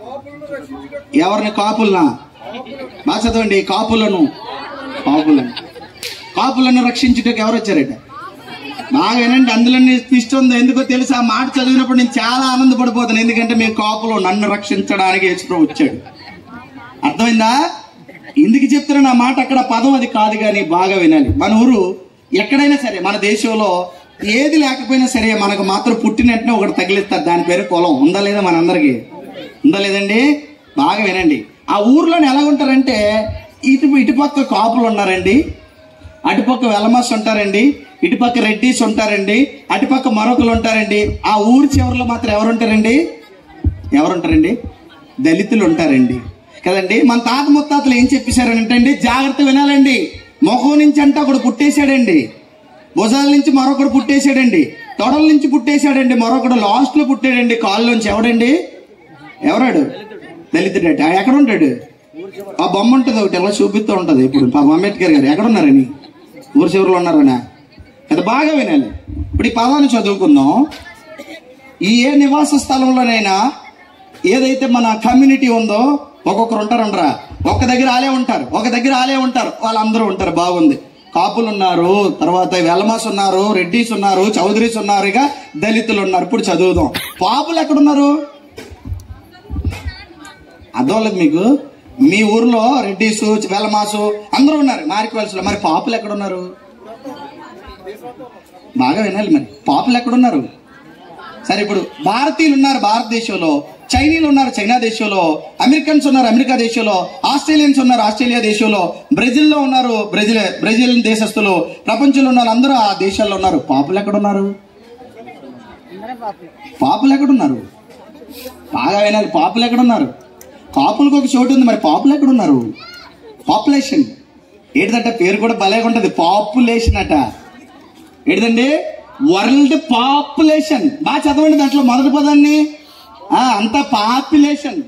ఎవరిని కాపులనా బాగా చదవండి కాపులను కాపులను కాపులను రక్షించుటకు ఎవరు వచ్చారట బాగా వినండి అందులో ట్విస్ట్ ఉంది ఎందుకో తెలుసా ఆ మాట చదివినప్పుడు నేను చాలా ఆనందపడిపోతాను ఎందుకంటే మేము కాపులు నన్ను రక్షించడానికి యేసుప్రభు వచ్చాడు అర్థమైందా ఎందుకు చెప్తున్నా ఆ మాట అక్కడ పదం అది కాదు కానీ బాగా వినాలి మన ఊరు ఎక్కడైనా సరే మన దేశంలో ఏది లేకపోయినా సరే మనకు మాత్రం పుట్టిన వెంటనే ఒకటి తగిలిస్తారు దాని పేరు పొలం ఉందా లేదా మనందరికి ఉందా లేదండి బాగా వినండి ఆ ఊర్లోని ఎలా ఉంటారంటే ఇటు ఇటుపక్క కాపులు ఉన్నారండి అటుపక్క వెలమస్ ఉంటారండి ఇటుపక్క రెడ్డిస్ ఉంటారండి అటుపక్క మరొకరు ఉంటారండి ఆ ఊరి చివరిలో మాత్రం ఎవరు ఉంటారండి ఎవరు ఉంటారండి దళితులు ఉంటారండి కదండి మన తాత ముత్తాతలు ఏం చెప్పేశారంటే అండి జాగ్రత్త వినాలండి మొహం నుంచి అంటే ఒకడు పుట్టేశాడండి భుజాల నుంచి మరొకడు పుట్టేశాడండి తొడల నుంచి పుట్టేశాడండి మరొకడు లాస్ట్ లో పుట్టాడండి కాళ్ళలోంచి ఎవడండి ఎవరాడు దళితుడట ఆ ఎక్కడ ఉంటాడు ఆ బొమ్మ ఉంటుంది ఒకటి ఎలా చూపిస్తూ ఉంటది ఇప్పుడు పాపం అంబేద్కర్ గారు ఎక్కడ ఉన్నారని ఊరి చివరిలో ఉన్నారనా అది బాగా వినాలి ఇప్పుడు ఈ పదాన్ని చదువుకుందాం ఈ ఏ నివాస స్థలంలోనైనా ఏదైతే మన కమ్యూనిటీ ఉందో ఒక్కొక్కరు ఉంటారంటరా ఒక దగ్గర ఆలే ఉంటారు ఒక దగ్గర ఆలే ఉంటారు వాళ్ళందరూ ఉంటారు బాగుంది కాపులు ఉన్నారు తర్వాత వెలమాస్ ఉన్నారు రెడ్డిస్ ఉన్నారు చౌదరీస్ ఉన్నారు ఇక దళితులు ఉన్నారు ఇప్పుడు చదువుదాం పాపులు ఎక్కడున్నారు అర్థం మీకు మీ ఊర్లో రెడ్డిస్ వెలమాసు అందరూ ఉన్నారు మారికవలసలో మరి పాపులు ఎక్కడున్నారు బాగా వినాలి మరి పాపులు ఎక్కడున్నారు సరే ఇప్పుడు భారతీయులు ఉన్నారు భారతదేశంలో చైనీలు ఉన్నారు చైనా దేశంలో అమెరికన్స్ ఉన్నారు అమెరికా దేశంలో ఆస్ట్రేలియన్స్ ఉన్నారు ఆస్ట్రేలియా దేశంలో బ్రెజిల్లో ఉన్నారు బ్రెజిల్ బ్రెజిల్ దేశస్తులు ప్రపంచంలో ఉన్న అందరూ ఆ దేశాల్లో ఉన్నారు పాపులు ఎక్కడ ఉన్నారు పాపులు ఎక్కడ ఉన్నారు బాగా వినాలి పాపులు ఎక్కడ ఉన్నారు కాపులకు ఒక చోటు ఉంది మరి పాపులు ఎక్కడ ఉన్నారు పాపులేషన్ ఏంటంటే పేరు కూడా భలేగా ఉంటది పాపులేషన్ అట ఏంటండి వరల్డ్ పాపులేషన్ బాగా చదవండి దాంట్లో మొదటి పదాన్ని ఆ, అంత పాపులేషన్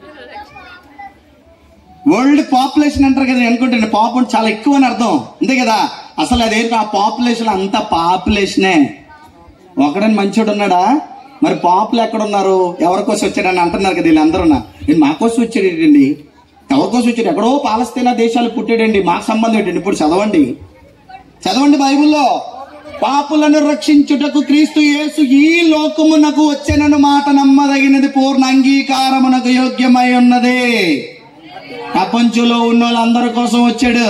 వరల్డ్ పాపులేషన్ అంటారు కదా నేను అనుకుంటాను పాప్ అంటే చాలా ఎక్కువ అని అర్థం అంతే కదా అసలు అదేంటి ఆ పాపులేషన్ అంత పాపులేషనే ఒకడని మంచోడు ఉన్నాడా మరి పాపులు ఎక్కడ ఉన్నారు ఎవరి కోసం వచ్చాడని అంటున్నారు కదా వీళ్ళందరూ నేను మా కోసం వచ్చాడు ఏంటండి ఎవరి కోసం వచ్చాడు ఎక్కడో పాలస్తీనా దేశాలు పుట్టాడండి మాకు సంబంధం ఏంటండి ఇప్పుడు చదవండి చదవండి బైబిల్లో పాపులను రక్షించుటకు క్రీస్తు యేసు ఈ లోకమునకు వచ్చెనను మాట నమ్మదగినది పూర్ణ అంగీకారమునకు యోగ్యమై ఉన్నది ప్రపంచంలో ఉన్న వాళ్ళందరి కోసం వచ్చాడు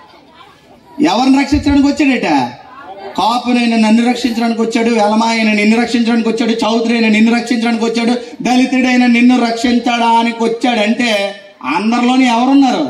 ఎవరిని రక్షించడానికి వచ్చాడట కాపునైన నన్ను రక్షించడానికి వచ్చాడు వెలమాయన నిన్ను రక్షించడానికి వచ్చాడు చౌదరైన నిన్ను రక్షించడానికి వచ్చాడు దళితుడైన నిన్ను రక్షించడానికి వచ్చాడంటే అందరిలోని ఎవరున్నారు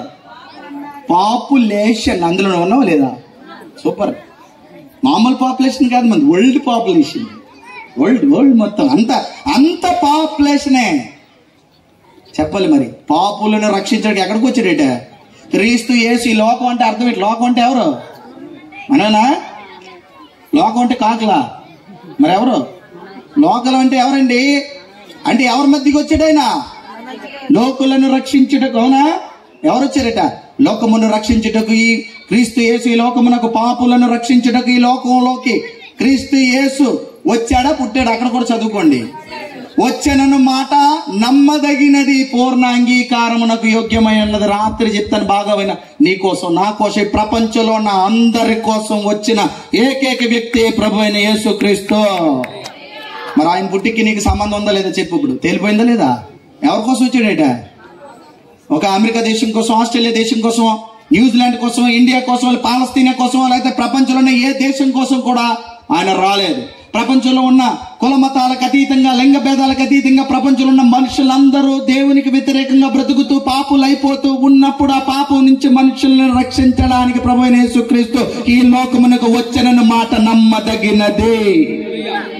పాపులేషన్ అందులో ఉన్నావా లేదా సూపర్ మామూలు పాపులేషన్ కాదు మంది వరల్డ్ పాపులేషన్ వరల్డ్ వరల్డ్ మొత్తం అంత అంత పాపులేషనే చెప్పాలి మరి పాపులను రక్షించడానికి ఎక్కడికి వచ్చాడట క్రీస్తు యేసు ఈ లోకం అంటే అర్థం ఏంటి లోకం అంటే ఎవరు మననా లోకం అంటే కాకలా మరి ఎవరు లోకలు అంటే ఎవరండి అంటే ఎవరి మధ్యకి వచ్చాడు ఆయన లోకులను రక్షించుటకు అవునా ఎవరు వచ్చారట లోకమును రక్షించుటకు ఈ క్రీస్తు యేసు ఈ లోకమునకు పాపులను రక్షించుటకు ఈ లోకంలోకి క్రీస్తు యేసు వచ్చాడా పుట్టాడు అక్కడ కూడా చదువుకోండి వచ్చనను మాట నమ్మదగినది పూర్ణ అంగీకారమునకు యోగ్యమై ఉన్నది రాత్రి చెప్తాను బాగా విన నీ కోసం నా కోసం ఈ ప్రపంచంలో ఉన్న అందరి కోసం వచ్చిన ఏకైక వ్యక్తి ప్రభు అయిన యేసు క్రీస్తు మరి ఆయన పుట్టికి నీకు సంబంధం ఉందా లేదా చెప్పు ఇప్పుడు తేలిపోయిందా లేదా ఎవరి కోసం వచ్చాడట ఒక అమెరికా దేశం కోసం ఆస్ట్రేలియా దేశం కోసం న్యూజిలాండ్ కోసం ఇండియా కోసం పాలస్తీనా కోసం లేకపోతే ప్రపంచంలోనే ఏ దేశం కోసం కూడా ఆయన రాలేదు ప్రపంచంలో ఉన్న కుల మతాలకు అతీతంగా లింగ భేదాలకు అతీతంగా ప్రపంచంలో ఉన్న మనుషులందరూ దేవునికి వ్యతిరేకంగా బ్రతుకుతూ పాపులు అయిపోతూ ఉన్నప్పుడు ఆ పాపం నుంచి మనుషులను రక్షించడానికి ప్రభు అయిన యేసుక్రీస్తు ఈ లోకమునకు వచ్చనన్న మాట నమ్మదగినది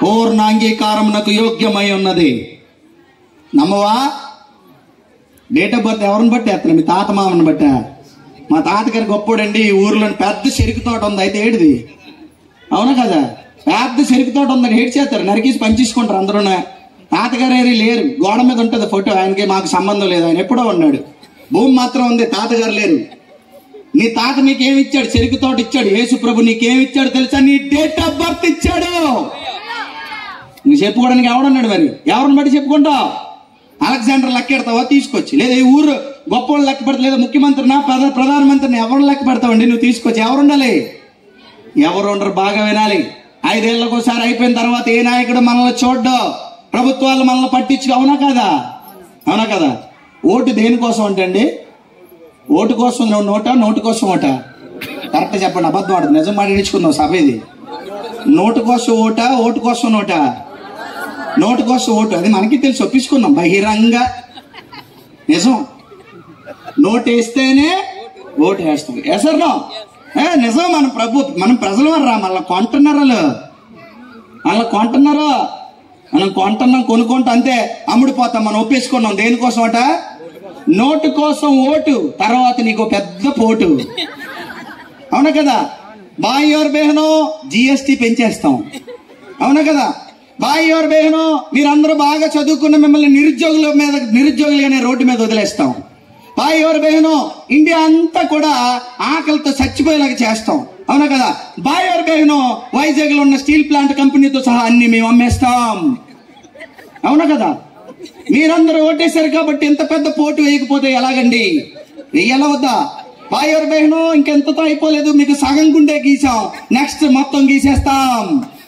పూర్ణ అంగీకారమునకు యోగ్యమై ఉన్నది నమ్మవా డేట్ ఆఫ్ బర్త్ ఎవరిని బట్టి ఎత్తను మీ తాత మామని బట్టా మా తాతగారి గొప్పోడండి ఈ ఊర్లో పెద్ద చెరుకు తోట ఉంది అయితే ఏడిది అవునా కదా పెద్ద చెరుకు తోట ఉందని ఏడు చేస్తారు నరికేసి పనిచేసుకుంటారు అందరూ తాతగారు ఏరి లేరు గోడ మీద ఉంటుంది ఫోటో ఆయనకి మాకు సంబంధం లేదు ఆయన ఎప్పుడో ఉన్నాడు భూమి మాత్రం ఉంది తాతగారు లేరు నీ తాత నీకేమి ఇచ్చాడు చెరుకు తోట ఇచ్చాడు యేసు ప్రభు నీకేమి ఇచ్చాడు తెలుసా నీ డేట్ ఆఫ్ బర్త్ ఇచ్చాడు నువ్వు చెప్పుకోవడానికి ఎవడున్నాడు మరి ఎవరిని బట్టి చెప్పుకుంటావు అలెగ్జాండర్ లెక్కెడతావా తీసుకొచ్చి లేదా ఈ ఊరు గొప్ప వాళ్ళు లెక్క పెడతా లేదా ముఖ్యమంత్రినా ప్రధా ప్రధానమంత్రిని ఎవరు లెక్క పెడతావండి నువ్వు తీసుకొచ్చి ఎవరు ఉండాలి ఎవరు ఉండరు బాగా వినాలి ఐదేళ్లకు ఒకసారి అయిపోయిన తర్వాత ఏ నాయకుడు మనల్ని చూడ్డు ప్రభుత్వాలు మనల్ని పట్టించు అవునా కదా అవునా కదా ఓటు దేనికోసం అంటే అండి ఓటు కోసం నువ్వు నోటా నోటు కోసం ఓట కరెక్ట్ చెప్పండి అబద్ధం ఆడదు నిజం మాట్లాడించుకుందాం సభ ఇది నోటు కోసం ఓటా ఓటు కోసం నోటా నోటు కోసం ఓటు అది మనకి తెలిసి ఒప్పించుకున్నాం బహిరంగ నిజం నోటు వేస్తేనే ఓటు వేస్తాం వేసారు ఏ నిజం మన ప్రభు మనం ప్రజలు రా మళ్ళీ కొంటున్నారు వాళ్ళు మళ్ళీ కొంటున్నారు మనం కొంటున్నాం కొనుక్కుంటాం అంతే అమ్ముడిపోతాం మనం ఒప్పేసుకున్నాం దేనికోసం అట నోటు కోసం ఓటు తర్వాత నీకు పెద్ద పోటు అవునా కదా బాయ్ ఎవరు బేహనో జిఎస్టి పెంచేస్తాం అవునా కదా బాయ్ ఎవరు బేహనో మీరందరూ బాగా చదువుకున్న మిమ్మల్ని నిరుద్యోగుల మీద నిరుద్యోగులుగానే రోడ్డు మీద వదిలేస్తాం బాయ్ ఎవరు బేహనో ఇండియా అంతా కూడా ఆకలితో చచ్చిపోయేలాగా చేస్తాం అవునా కదా బాయ్ ఎవరు బేహనో వైజాగ్ లో ఉన్న స్టీల్ ప్లాంట్ కంపెనీతో సహా అన్ని మేము అమ్మేస్తాం అవునా కదా మీరందరూ ఓటేశారు కాబట్టి ఇంత పెద్ద పోటు వేయకపోతే ఎలాగండి వెయ్యాలా వద్దా బాయర్ బెహను ఇంకెంతతో అయిపోలేదు మీకు సగం గుండె గీసాం నెక్స్ట్ మొత్తం గీసేస్తాం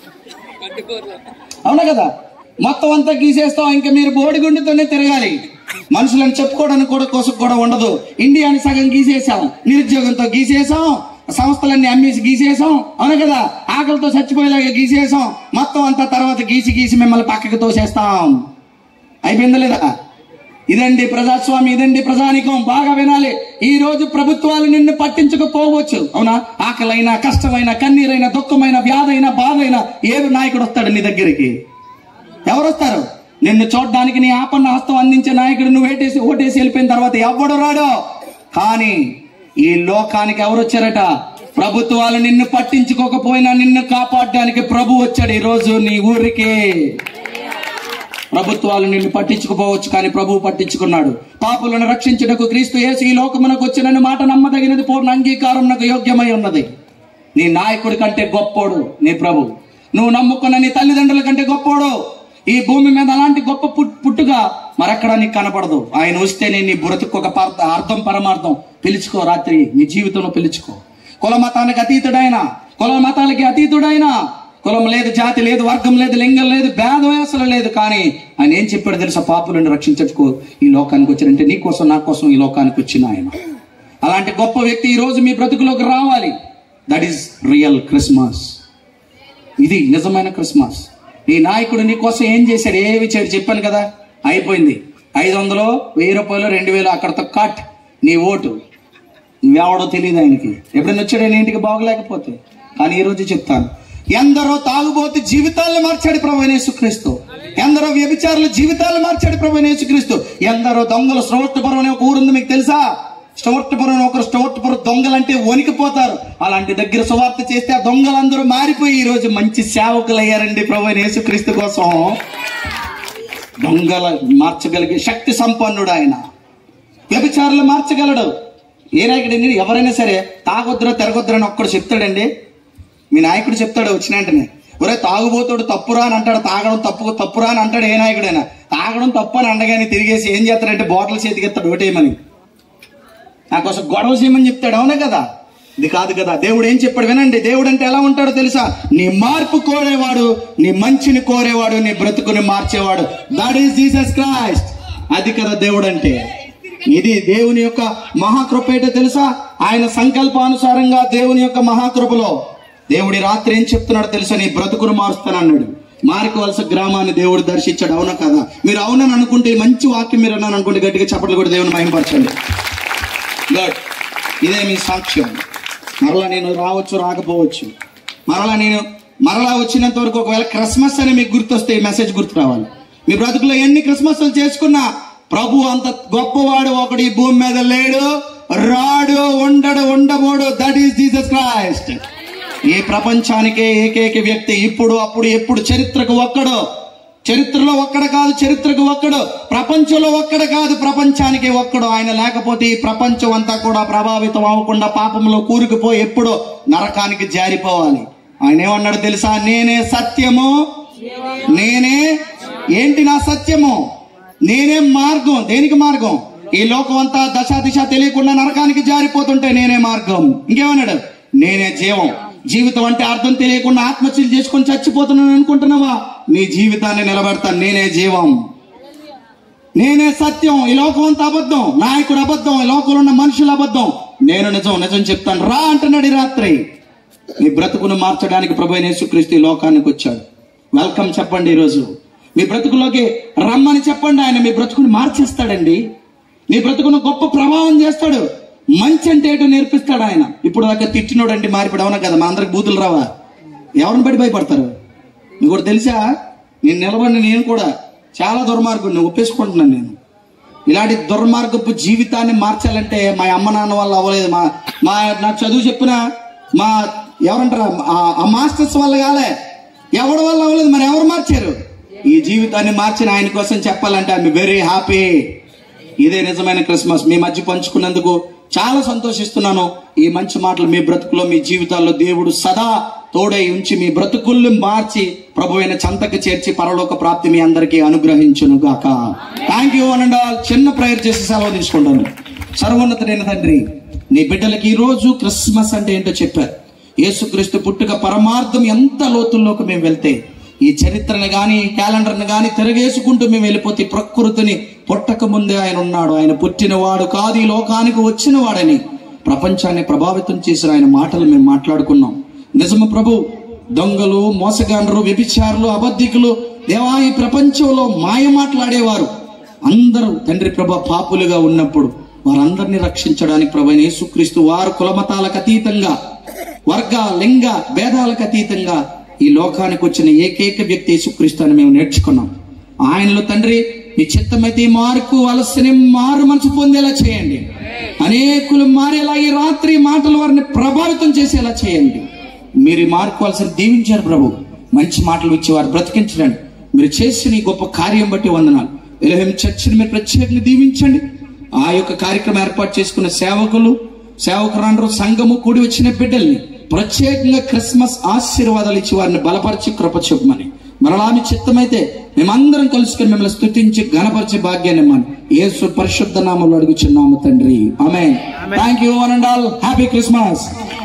అవునా కదా మొత్తం అంతా గీసేస్తాం ఇంకా మీరు బోడి గుండెతోనే తిరగాలి మనుషులను చెప్పుకోవడానికి కూడా కోసం కూడా ఉండదు ఇండియాని సగం గీసేసాం నిరుద్యోగంతో గీసేసాం సంస్థలన్నీ అమ్మేసి గీసేసాం అవును కదా ఆకలితో చచ్చిపోయేలాగా గీసేసాం మొత్తం అంతా తర్వాత గీసి గీసి మిమ్మల్ని పక్కకి తోసేస్తాం అయిపోయిందా లేదా ఇదండి ప్రజాస్వామ్యం ఇదండి ప్రజానికం బాగా వినాలి ఈ రోజు ప్రభుత్వాలు నిన్ను పట్టించకపోవచ్చు అవునా ఆకలైనా కష్టమైన కన్నీరైన దుఃఖమైన వ్యాధైన బాధైన ఏడు నాయకుడు వస్తాడు నీ దగ్గరికి ఎవరు వస్తారు నిన్ను చూడడానికి నీ ఆపన్న హస్తం అందించే నాయకుడు నువ్వు వేటేసి ఓటేసి వెళ్ళిపోయిన తర్వాత ఎవడు రాడో కానీ ఈ లోకానికి ఎవరు వచ్చారట ప్రభుత్వాలు నిన్ను పట్టించుకోకపోయినా నిన్ను కాపాడడానికి ప్రభు వచ్చాడు ఈ రోజు నీ ఊరికి ప్రభుత్వాలు నిన్ను పట్టించుకోపోవచ్చు కానీ ప్రభువు పట్టించుకున్నాడు పాపులను రక్షించుటకు క్రీస్తు యేసు ఈ లోకమునకు వచ్చినని మాట నమ్మదగినది పూర్ణ అంగీకారం నాకు యోగ్యమై ఉన్నది నీ నాయకుడి కంటే గొప్పోడు నీ ప్రభు నువ్వు నమ్ముకున్న నీ తల్లిదండ్రుల కంటే గొప్పోడు ఈ భూమి మీద అలాంటి గొప్ప పుట్- పుట్టుగా మరెక్కడా నీకు కనపడదు ఆయన వస్తేనే నీ బ్రతుకు ఒక పార్థ- అర్థం పరమార్థం పిలుచుకో రాత్రి నీ జీవితంలో పిలుచుకో కుల మతానికి అతీతుడైన కుల మతాలకి అతీతుడైన కులం లేదు జాతి లేదు వర్గం లేదు లింగం లేదు భేదం అసలు లేదు కానీ ఆయన ఏం చెప్పాడు తెలుసా పాపులను రక్షించటకు ఈ లోకానికి వచ్చారంటే నీ కోసం నా కోసం ఈ లోకానికి వచ్చిన ఆయన అలాంటి గొప్ప వ్యక్తి ఈ రోజు మీ బ్రతుకులోకి రావాలి దట్ ఈస్ రియల్ క్రిస్మస్ ఇది నిజమైన క్రిస్మస్ నీ నాయకుడు నీ కోసం ఏం చేశాడు ఏమి చేయడు చెప్పాను కదా అయిపోయింది ఐదు వందలు వెయ్యి రూపాయలు రెండు వేలు అక్కడతో కట్ నీ ఓటు నువ్వెవడో తెలియదు ఆయనకి ఎప్పుడైనా వచ్చాడు ఆయన ఇంటికి బాగలేకపోతే కానీ ఈ రోజు చెప్తాను ఎందరో తాగుబోతు జీవితాలను మార్చాడు ప్రభు అయిన యేసుక్రీస్తు ఎందరో వ్యభిచారుల జీవితాలను మార్చాడు ప్రభు అయిన యేసుక్రీస్తు ఎందరో దొంగలు శ్రవట్టపురం అనే ఒక ఊరుంది మీకు తెలుసా స్టోర్టపురం అని ఒకరు స్టోర్టపురం దొంగలంటే వణికిపోతారు అలాంటి దగ్గర సువార్త చేస్తే ఆ దొంగలందరూ మారిపోయి ఈ రోజు మంచి సేవకులు అయ్యారండి ప్రభు అయిన యేసుక్రీస్తు కోసం దొంగల మార్చగలిగే శక్తి సంపన్నుడు ఆయన వ్యభిచారులు మార్చగలడు ఏ నాయకుడు ఎవరైనా సరే తాగొద్దురా తిరగొద్దురా అని ఒక్కడు చెప్తాడండి మీ నాయకుడు చెప్తాడు వచ్చిన వెంటనే ఒరే తాగుబోతాడు తప్పురా అని అంటాడు తాగడం తప్పు తప్పురా అని అంటాడు ఏ నాయకుడైనా తాగడం తప్పు అని అండగానే తిరిగేసి ఏం చేస్తాడంటే బాటిల్ చేతికి ఎత్తాడు ఓటేయమని నా కోసం గొడవ చేయమని చెప్తాడు అవునా కదా ఇది కాదు కదా దేవుడు ఏం చెప్పాడు వినండి దేవుడు అంటే ఎలా ఉంటాడో తెలుసా నీ మార్పు కోరేవాడు నీ మంచిని కోరేవాడు నీ బ్రతుకుని మార్చేవాడు దట్ ఈస్ జీసస్ క్రైస్ట్ అది కదా దేవుడు అంటే ఇది దేవుని యొక్క మహాకృప ఏంటో తెలుసా ఆయన సంకల్పానుసారంగా దేవుని యొక్క మహాకృపలో దేవుడి రాత్రి ఏం చెప్తున్నాడో తెలుసా నీ బ్రతుకును మారుస్తానన్నాడు మారికవలస గ్రామాన్ని దేవుడు దర్శించాడు అవునా కదా మీరు అవునని అనుకుంటే ఈ మంచి వాక్యం మీరు అన్నాను అనుకుంటే గట్టిగా చప్పట్లు కూడా దేవుని మహింపరచండి గుడ్ ఇదే మీ సాక్ష్యం మరలా నేను రావచ్చు రాకపోవచ్చు మరలా నేను మరలా వచ్చినంత వరకు ఒకవేళ క్రిస్మస్ అని మీకు గుర్తొస్తే ఈ మెసేజ్ గుర్తు రావాలి మీ బ్రతుకులో ఎన్ని క్రిస్మస్లు చేసుకున్నా ప్రభు అంత గొప్పవాడు ఒకడు ఈ భూమి మీద లేడు రాడు ఉండడు ఉండబోడు దట్ ఈస్ జీసస్ క్రైస్ట్ ఈ ప్రపంచానికే ఏకైక వ్యక్తి ఇప్పుడు అప్పుడు ఎప్పుడు చరిత్రకు ఒక్కడు చరిత్రలో ఒక్కడ కాదు చరిత్రకు ఒక్కడు ప్రపంచంలో ఒక్కడ కాదు ప్రపంచానికి ఒక్కడు ఆయన లేకపోతే ఈ ప్రపంచం అంతా కూడా ప్రభావితం అవ్వకుండా పాపంలో కూరుకుపోయి ఎప్పుడో నరకానికి జారిపోవాలి ఆయన ఏమన్నాడు తెలుసా నేనే సత్యము నేనే ఏంటి నా సత్యము నేనే మార్గం దేనికి మార్గం ఈ లోకం అంతా దశ దిశ తెలియకుండా నరకానికి జారిపోతుంటే నేనే మార్గం ఇంకేమన్నాడు నేనే జీవం జీవితం అంటే అర్థం తెలియకుండా ఆత్మహత్యలు చేసుకొని చచ్చిపోతున్నాను అనుకుంటున్నావా నీ జీవితాన్ని నిలబెడతాను నేనే జీవం నేనే సత్యం ఈ లోకం అంతా అబద్ధం నాయకుడు అబద్ధం ఈ లోకంలో ఉన్న మనుషులు అబద్ధం నేను నిజం నిజం చెప్తాను రా అంటున్నాడు ఈ రాత్రి మీ బ్రతుకును మార్చడానికి ప్రభు అయిన యేసుక్రీస్తు ఈ లోకానికి వచ్చాడు వెల్కమ్ చెప్పండి ఈరోజు మీ బ్రతుకులోకి రమ్మని చెప్పండి ఆయన మీ బ్రతుకుని మార్చేస్తాడండి మీ బ్రతుకును గొప్ప ప్రభావం చేస్తాడు మంచి అంటే ఏంటో నేర్పిస్తాడు ఆయన ఇప్పుడు దాకా తిట్టినోడు అంటే మారిపోయి అవునా కదా మా అందరికి బూతులు రావా ఎవరిని బట్టి భయపడతారు మీకు కూడా తెలుసా నేను నిలబడిన నేను కూడా చాలా దుర్మార్గుని ఒప్పేసుకుంటున్నాను నేను ఇలాంటి దుర్మార్గపు జీవితాన్ని మార్చాలంటే మా అమ్మ నాన్న వల్ల అవ్వలేదు మా మా నాకు చదువు చెప్పిన మా ఎవరంటారా ఆ- ఆ మాస్టర్స్ వల్ల కాలే ఎవరి వల్ల అవ్వలేదు మరి ఎవరు మార్చారు ఈ జీవితాన్ని మార్చిన ఆయన కోసం చెప్పాలంటే ఐఎమ్ వెరీ హ్యాపీ ఇదే నిజమైన క్రిస్మస్ మీ మధ్య పంచుకున్నందుకు చాలా సంతోషిస్తున్నాను ఈ మంచి మాటలు మీ బ్రతుకులో మీ జీవితాల్లో దేవుడు సదా తోడై ఉంచి మీ బ్రతుకుల్ని మార్చి ప్రభు అయిన చంతకు చేర్చి పరలోక ప్రాప్తి మీ అందరికీ అనుగ్రహించును గాక థ్యాంక్ యూ అండ్ ఆల్ చిన్న ప్రేయర్ చేసి సెలవు తీసుకుంటాను సర్వోన్నతుడైన తండ్రి నీ బిడ్డలకి ఈ రోజు క్రిస్మస్ అంటే ఏంటో చెప్పారు యేసుక్రీస్తు పుట్టుక పరమార్థం ఎంత లోతుల్లోకి మేము వెళ్తే ఈ చరిత్రను గాని ఈ క్యాలెండర్ని గాని తిరగేసుకుంటూ మేము వెళ్ళిపోతే ఈ ప్రకృతిని పుట్టక ముందే ఆయన ఉన్నాడు ఆయన పుట్టినవాడు కాదు ఈ లోకానికి వచ్చిన వాడని ప్రపంచాన్ని ప్రభావితం చేసిన ఆయన మాటలు మేము మాట్లాడుకున్నాం నిజము ప్రభు దొంగలు మోసగాండ్రు వ్యభిచారులు అబద్ధికులు దేవా ఈ ప్రపంచంలో మాయ మాట్లాడేవారు అందరూ తండ్రి ప్రభ పాపులుగా ఉన్నప్పుడు వారందరినీ రక్షించడానికి ప్రభు అయిన యేసుక్రీస్తు వారు కులమతాలకు అతీతంగా వర్గ లింగ భేదాలకు అతీతంగా ఈ లోకానికి వచ్చిన ఏకైక వ్యక్తి యేసుక్రీస్తు అని మేము నేర్చుకున్నాం ఆయనలో తండ్రి మీ చిత్తమైతే ఈ మార్కు వలసని మారు మనసు పొందేలా చేయండి అనేకులు మారేలా ఈ రాత్రి మాటలు వారిని ప్రభావితం చేసేలా చేయండి మీరు ఈ మార్కు వలసని దీవించారు ప్రభు మంచి మాటలు ఇచ్చి వారు బ్రతికించండి మీరు చేసిన ఈ గొప్ప కార్యం బట్టి వందనాలు ఎలహం చర్చిని మీరు ప్రత్యేకంగా దీవించండి ఆ యొక్క కార్యక్రమం ఏర్పాటు చేసుకున్న సేవకులు సేవకురాండ్రు సంఘము కూడి వచ్చిన బిడ్డల్ని ప్రత్యేకంగా క్రిస్మస్ ఆశీర్వాదాలు ఇచ్చి వారిని బలపరిచి కృప చూపమని మరలా మీ చిత్తమైతే మేమందరం కలుసుకొని మిమ్మల్ని స్తుతించి గణపరిచే భాగ్యాన్ని ఇమ్మని యేసు పరిశుద్ధ నామంలో అడుగుచున్నాము తండ్రి ఆమె thank you one and all happy Christmas